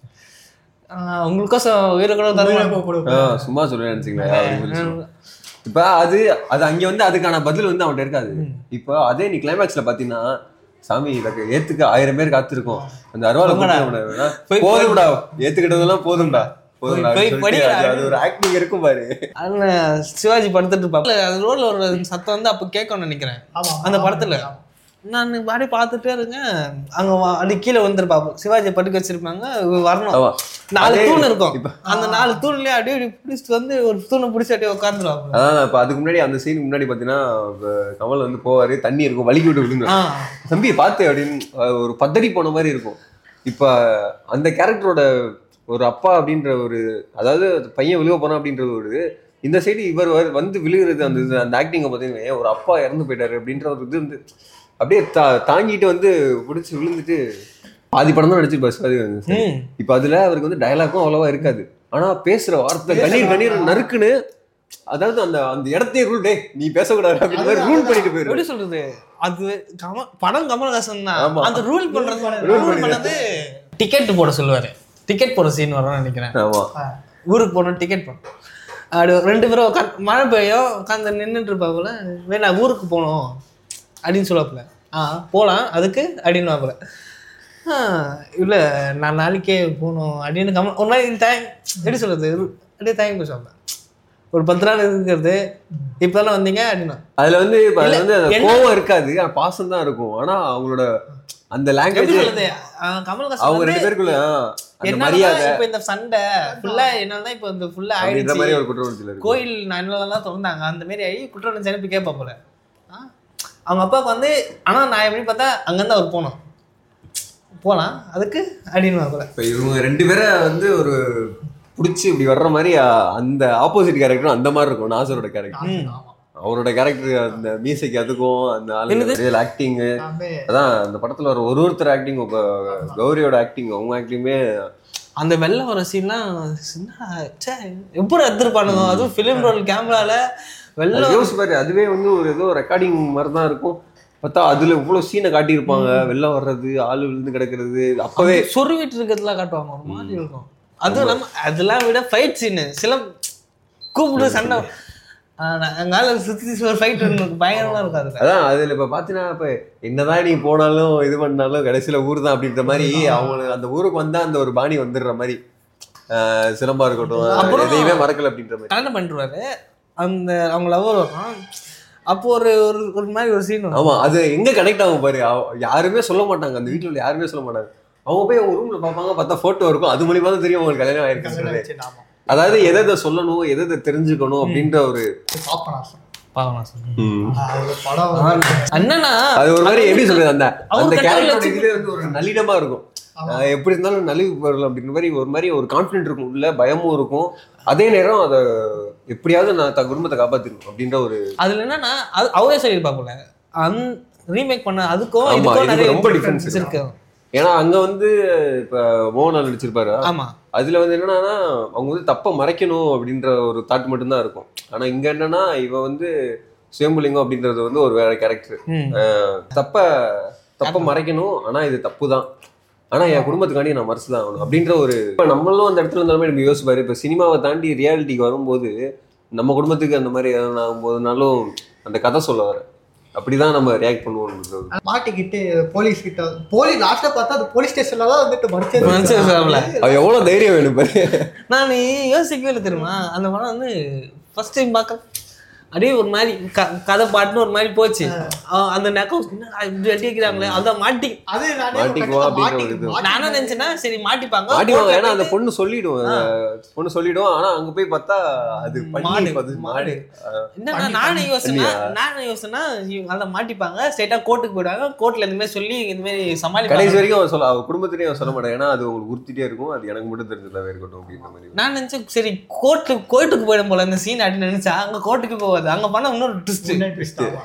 ஆஹ் உங்களுக்கோசம் உயிரை கூட தருவாங்க ஆ, சும்மா சொல்ல நினைச்சீங்களா அப்படின்னு சொல்லி சொல்லுவாங்க. இப்ப அது அது அங்க வந்து அதுக்கான பதில் வந்து அவன்கிட்ட இருக்காது இப்போ அதே நீ கிளைமேக்ஸ்ல பாத்தீங்கன்னா சாமி இதுக்கு ஏத்துக்க ஆயிரம் பேர் காத்திருக்கோம் அந்த அருவாலை போங்கடா. கொடுத்து அவனை, போய் போதும்டா ஏத்துக்கிட்டதெல்லாம் போதும்டா போதும்டா போய் அப்படின்னு படிடா. சொல்லிட்டு அது- அது ஒரு ஆக்டிங் இருக்கும் பாரு அதுல சிவாஜி படுத்துட்டு இருப்பாங்க அது ரோட்ல ஒரு சத்தம் வந்து அப்ப கேட்கணும்னு நினைக்கிறேன் ஆமா அந்த படத்துல நான் பாடி பார்த்துட்டே இருக்கேன் அங்க வா- அப்படி கீழே வந்துருப்பாங்க சிவாஜி படுக்க வச்சிருப்பாங்க இவ வரணும் ஆமா. நாலு அதே- தூண் இருக்கும் இப்ப- அந்த நாலு தூண்லயே அப்படியே இப்படி பிடிச்சிட்டு வந்து ஒரு தூணை பிடிச்சி அப்படியே உட்காந்துருவாங்க அதான் இப்ப அதுக்கு முன்னாடி அந்த சீனுக்கு முன்னாடி பாத்தீங்கன்னா இப்ப கமல் வந்து போவாரு தண்ணி இருக்கும் வலிக்கி விட்டு விழுந்து ஆ தம்பி பார்த்து அப்படின்னு அஹ், ஒரு பதறி போன மாதிரி இருக்கும் இப்ப அந்த கேரக்டரோட ஒரு அப்பா அப்படின்ற ஒரு அதாவது பையன் விழுக போறான் அப்படின்றது ஒரு இது. இந்த சைடு இவர் வ- வந்து விழுகிறது அந்த இது அந்த ஆக்டிங்கை பார்த்தீங்கன்னா ஒரு அப்பா இறந்து போயிட்டாரு அப்படின்ற ஒரு இது வந்து அப்படியே தா தாங்கிட்டு வந்து பிடிச்சி விழுந்துட்டு பாதி படம் தான் நடிச்சிருப்பாரு சிவாஜி கணேசன் சார். ம். இப்ப அதுல அவருக்கு வந்து டயலாக்கும் அவ்வளவா இருக்காது ஆனா பேசுற வார்த்தை கண்ணீர் கண்ணீர் நறுக்குன்னு அதாவது அந்த அந்த இடத்தையே ரூல் டே நீ பேசக்கூடாது அப்படின்னு மாதிரி ரூல் பண்ணிட்டு போயிரு எப்படி சொல்றது அது கமல் படம் கமல்ஹாசன் தான் ஆமா. அந்த ரூல் பண்றது Rule ரூல் பண்ணது டிக்கெட் போட சொல்லுவாரு டிக்கெட் போட சீன் வரும்னு நினைக்கிறேன் ஆமா ஊருக்கு போகணும் டிக்கெட் போகணும் அப்படி ரெண்டு பேரும் உட்காந்து மழை பெய்யும் உட்காந்து நின்றுட்டு இருப்பாப்புல வேணா ஊருக்கு போகணும் அப்படின்னு சொல்லுவாப்புல ஆ போகலாம் அதுக்கு அப்படின்னு ஆ இல்லை நான் நாளைக்கே போகணும் அப்படின்னு கம ஒரு மாதிரி தேங்க் எப்படி சொல்றது அப்படியே தேங்க் பேசுவாங்க ஒரு பத்து நாள் இருக்கிறது இப்போல்லாம் வந்தீங்க அப்படின்னா அதுல வந்து இப்ப அதுல இல்ல, வந்து அந்த என்ன- கோவம் இருக்காது ஆனா பாசம் தான் இருக்கும் ஆனா அவங்களோட அந்த எப்படி லாங்குவேஜ் சொல்றது ஆ, கமல்ஹாசன் அவங்க வந்து ரெண்டு பேருக்குள்ள ஆ, அந்த என்னாலதான் மரியாதை இப்ப இந்த சண்டை ஃபுல்லா என்னாலதான் இப்ப இந்த ஃபுல்லா அப்படின்ற ஆயிடுச்சு மாதிரி ஒரு குற்றவாளிகள் இருக்கு கோயில் நான் என்னெல்லாம் திறந்தாங்க அந்த மாதிரி ஆகி குற்றம் செனப்பி கேட்பா போல ஆ? அவங்க அப்பாவுக்கு வந்து ஆனா நான் எப்படி பார்த்தா அங்கேருந்து அவர் போனோம் போலாம் அதுக்கு அப்படின்னு போல இப்ப இவங்க ரெண்டு பேரை வந்து ஒரு புடிச்சு இப்படி வர்ற மாதிரி ஆ, அந்த ஆப்போசிட் கேரக்டரும் அந்த மாதிரி இருக்கும் நாசரோட கேரக்டர் ம். ஆமா அவரோட கேரக்டர் அந்த மியூசிக் அதுக்கும் அந்த ஆளு ஆக்டிங் எல்லாமே அதான் அந்த படத்துல வர ஒரு ஒருத்தர் ஆக்டிங் கௌரியோட ஆக்டிங் அவங்க ஆக்டிங்குமே அந்த வெள்ளை வர சீன்லாம் எப்படி எடுத்துருப்பானுங்க அதுவும் ஃபிலிம் ரோல் கேமரால வெள்ளை அது யோசிச்சு பாரு அதுவே வந்து ஒரு ஏதோ ரெக்கார்டிங் மாதிரி தான் இருக்கும் பார்த்தா அதுல இவ்வளவு சீனை காட்டியிருப்பாங்க வெள்ளம் வர்றது ஆளு விழுந்து கிடக்கிறது அப்பவே சொருவிட்டு இருக்கிறதுலாம் காட்டுவாங்க ஒரு மாதிரி இருக்கும் அதுவும் இல்லாம அதெல்லாம் விட ஃபைட் சீனு சில கூப்பிட்டு சண்டை எங்கால சுத்தி ஒரு ஃபைட் பயங்கரமா இருக்கும் அதுல அதான் அதுல இப்ப பாத்தீங்கன்னா இப்ப என்னதான் நீ போனாலும் இது பண்ணாலும் கடைசியில ஊர் தான் அப்படின்ற மாதிரி அவங்க அந்த ஊருக்கு வந்தா அந்த ஒரு பாணி வந்துடுற மாதிரி ஆஹ் சிலம்பா இருக்கட்டும் அப்புறம் எதையுமே மறக்கல அப்படின்ற மாதிரி கல்யாணம் பண்ணிடுவாரு அந்த அவங்க லவர் வரும் அப்போ ஒரு ஒரு ஒரு மாதிரி ஒரு சீன் வரும் ஆமா அது எங்க கனெக்ட் ஆகும் பாரு அவ- யாருமே சொல்ல மாட்டாங்க அந்த வீட்டுல உள்ள யாருமே சொல்ல மாட்டாங்க அவங்க போய் அவங்க ரூம்ல பார்ப்பாங்க பார்த்தா போட்டோ இருக்கும் அது மூலியமா தான் தெரியும் அவங்களுக்கு கல்யாணம் ஆயிருக்குன்னு ஆமா அதாவது எதை எதை சொல்லணும் எதை எதை தெரிஞ்சுக்கணும் அப்படின்ற ஒரு பாப்பனாசம் பாக்கலாம் சார் ம். அது படம் வந்து என்னன்னா அது ஒரு மாதிரி எப்படி சொல்றது அந்த அவங்க அந்த கட்டாயம் கேரக்டர் வச்சு- இதுல வந்து ஒரு நல்லிடமா இருக்கும் ஆமா. ஆஹ் எப்படி இருந்தாலும் நலிவு வரலாம் அப்படின்ற மாதிரி ஒரு மாதிரி ஒரு கான்ஃபிடென்ட் இருக்கும் உள்ள பயமும் இருக்கும் அதே நேரம் அதை எப்படியாவது நான் தன் குடும்பத்தை காப்பாத்திருக்கணும் அப்படின்ற ஒரு அதுல என்னன்னா அது அவரே சொல்லியிருப்பாப்புல அந் ரீமேக் பண்ண அதுக்கும் ஆமா, இதுக்கும் இதுக்கு நிறைய ரொம்ப difference difference இருக்கு ஏன்னா அங்க வந்து இப்ப மோகன்லால் நடிச்சிருப்பாரு ஆமா அதுல வந்து என்னன்னா அவங்க வந்து தப்ப மறைக்கணும் அப்படின்ற ஒரு தாட் மட்டும்தான் இருக்கும் ஆனா இங்க என்னன்னா இவ வந்து சுயம்புலிங்கம் அப்படின்றது வந்து ஒரு வேற கேரக்டர் ம். தப்ப தப்ப மறைக்கணும் ஆனா இது தப்பு தான் ஆனா என் குடும்பத்துக்காண்டி நான் மறைச்சுதான் ஆகணும் அப்படின்ற ஒரு இப்ப நம்மளும் அந்த இடத்துல இருந்தாலுமே எனக்கு யோசிப்பாரு இப்ப சினிமாவை தாண்டி ரியாலிட்டிக்கு வரும்போது நம்ம குடும்பத்துக்கு அந்த மாதிரி எதனா ஆகும்போதுனாலும் அந்த கதை சொல்ல வர அப்படிதான் நம்ம ரியாக்ட் பண்ணுவோம் மாட்டிக்கிட்டு போலீஸ் கிட்ட போலீஸ் லாஸ்டா பார்த்தா அது போலீஸ் ஸ்டேஷன்ல தான் வந்துட்டு மறைச்சு வச்சிருக்காப்புல. மறைச்சு அவ எவ்வளவு தைரியம் வேணும் பாரு நான் யோசிக்கவே இல்லை தெரியுமா அந்த படம் வந்து ஃபர்ஸ்ட் டைம் பார்க்க அப்படியே ஒரு மாதிரி க- கதை பாட்டுன்னு ஒரு மாதிரி போச்சு அவன் அந்த நெக்கம் என்ன இப்படி வெட்டி வைக்கிறாங்களே அதான் மாட்டி அது நானே மாட்டிக்குவா கண்டிப்பா அப்படின்ற ஒரு இது. மாட்டிக்கு- நானும் நினைச்சேன்னா சரி மாட்டிப்பாங்க மாட்டிவாங்க ஏன்னா அந்த பொண்ணு சொல்லிடும் பொண்ணு சொல்லிடும் ஆனா அங்க போய் பார்த்தா அது மாடு, பண்ணி அது மாடு என்னன்னா நானே யோசனை நானே யோசனை இவங்க அதை மாட்டிப்பாங்க ஸ்ட்ரைட்டா கோர்ட்டுக்கு போயிடுவாங்க கோர்ட்ல இந்த மாதிரி சொல்லி இந்த மாதிரி கடைசி சமாளிப்பாங்க வரைக்கும் அவன் சொல்ல அவ குடும்பத்திலேயே அவன் சொல்ல மாட்டான் ஏன்னா அது உங்களுக்கு உறுத்திட்டே இருக்கும் அது எனக்கு மட்டும் தெரிஞ்சதாவே இருக்கட்டும் அப்படின்ற மாதிரி நான் நினைச்சேன் சரி கோர்ட்டுக்கு கோர்ட்டுக்கு போயிடும் போல இந்த சீன் அப்படின்னு நினைச்சா அங்க கோர்ட்டுக்கு போகாது அங்க பண்ண இன்னொரு ட்விஸ்ட் முன்னாடி twist ஆமா.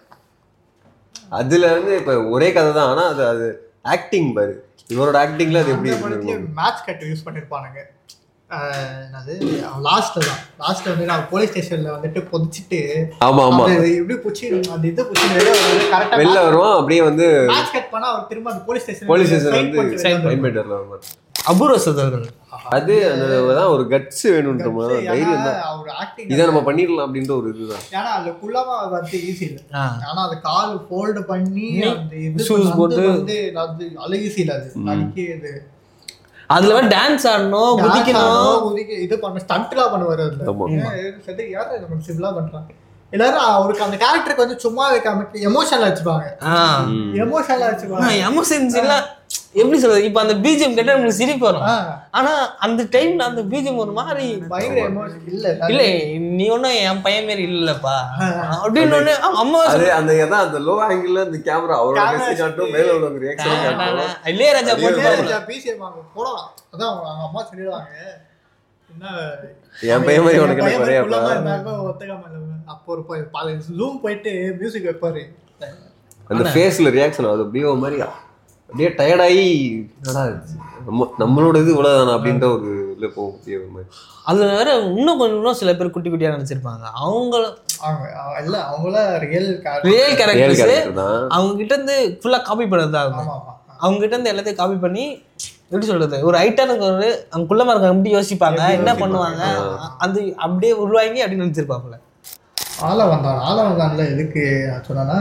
அதுல வந்து இப்ப ஒரே கதை தான் ஆனா அது அது ஆக்டிங் பாரு இவரோட ஆக்டிங்ல அது எப்படி அந்த படத்துலயே இருக்கு மேட்ச் கட் யூஸ் பண்ணிருப்பானுங்க ஆஹ் என்னது லாஸ்ட்ல தான் லாஸ்ட்ல வந்து நான் போலீஸ் ஸ்டேஷன்ல வந்துட்டு பொதிச்சிட்டு ஆமா ஆமா அது எப்படி புடிச்சு அந்த இது புடிச்சு கரெக்டா வெளில வருவான் அப்படியே வந்து மேட்ச் கட் பண்ணா அவர் திரும்ப அந்த போலீஸ் ஸ்டேஷன் போலீஸ் ஸ்டேஷன் வந்து side பயன்பெட்டர்ல வருவான் அபூர்வ சதவர்கள் அது அந்த தான் ஒரு கட்ஸ் வேணுன்ற மாதிரி தைரியம் தான் அவர் ஆக்டிங் இதை நம்ம பண்ணிடலாம் அப்படின்ற ஒரு இதுதான் ஏன்னா அதுல குள்ளமா வந்து ஈஸி இல்ல ஆ. ஆனா அது கால் ஃபோல்டு பண்ணி அந்த இது Shoes வந்து போட்டு. வந்து அது அது ஈஸி இல்ல அது நடிக்க இது அதுல வந்து டான்ஸ் ஆடணும் குதிக்கணும் ஆடணும், குதிக்க இது பண்ண ஸ்டண்ட்லாம் பண்ணுவாரு அதுல ஆமா. ஏன் சரி யாரு நம்ம சிவிலா பண்றாங்க எல்லாரும் அவருக்கு அந்த கேரக்டருக்கு வந்து சும்மா வைக்காம எமோஷனல் வச்சுப்பாங்க எமோஷனலா வச்சுப்பாங்க எமோஷன்ஸ் எல்லாம் எப்படி சொல்றது இப்ப அந்த பிஜிஎம் கேட்டா நம்மளுக்கு சிரிப்பு வரும் ஆ, ஆனா அந்த டைம்ல அந்த பிஜிஎம் ஒரு மாதிரி பயங்கர எமோஷன் இல்ல இல்ல நீ ஒன்னும் என் பையன் மாரி இல்லப்பா அப்படின்னு ஒண்ணு அம்மா அது அந்த அதான் அந்த லோ ஆங்கிள் அந்த கேமரா அவரோட Camera மெசேஜ் காட்டும் மேல உள்ளவங்க ரியாக்ஷன் காட்டும் இளையராஜா போட்டு பிசிஎம் அவங்க போடலாம் அதான் அவங்க அவங்க அம்மா சொல்லிடுவாங்க என்ன என் பையன் மாதிரி உனக்கு என்ன பையன் குறையாப்பா குள்ளமா இருந்தாலும் ஒத்துக்காம இல்ல. அப்போ ஒரு ஜூம் போயிட்டு மியூசிக் வைப்பாரு அந்த ஃபேஸ்ல ரியாக்ஷன் அது அப்படியே ஒரு மாதிரி அப்படியே டயர்டாகி என்னடா இது? நம்ம நம்மளோட இது இவ்வளவுதானா அப்படின்ற ஒரு இதுல போகும் அப்படியே ஒரு மாதிரி அதுல வேற இன்னும் கொஞ்சம் இன்னும் சில பேர் குட்டி குட்டியா நினைச்சிருப்பாங்க அவங்க அவங்க அவ- இல்ல அவங்கள real real real characters character தான் அவங்க கிட்ட இருந்து ஃபுல்லா காப்பி பண்ணது தான் இருக்கும் ஆமா ஆமா அவங்க கிட்ட இருந்து எல்லாத்தையும் காப்பி பண்ணி எப்படி சொல்றது ஒரு ஐட்டனுக்கு ஒரு அவங்க குள்ளமா இருக்க எப்படி யோசிப்பாங்க எப்படி என்ன யோசிப்பாங்க? பண்ணுவாங்க அது அப்படியே உருவாங்கி அப்படின்னு நினைச்சிருப்பாப்புல ஆள வந்தான் ஆள வந்தான்ல எதுக்கு சொன்னா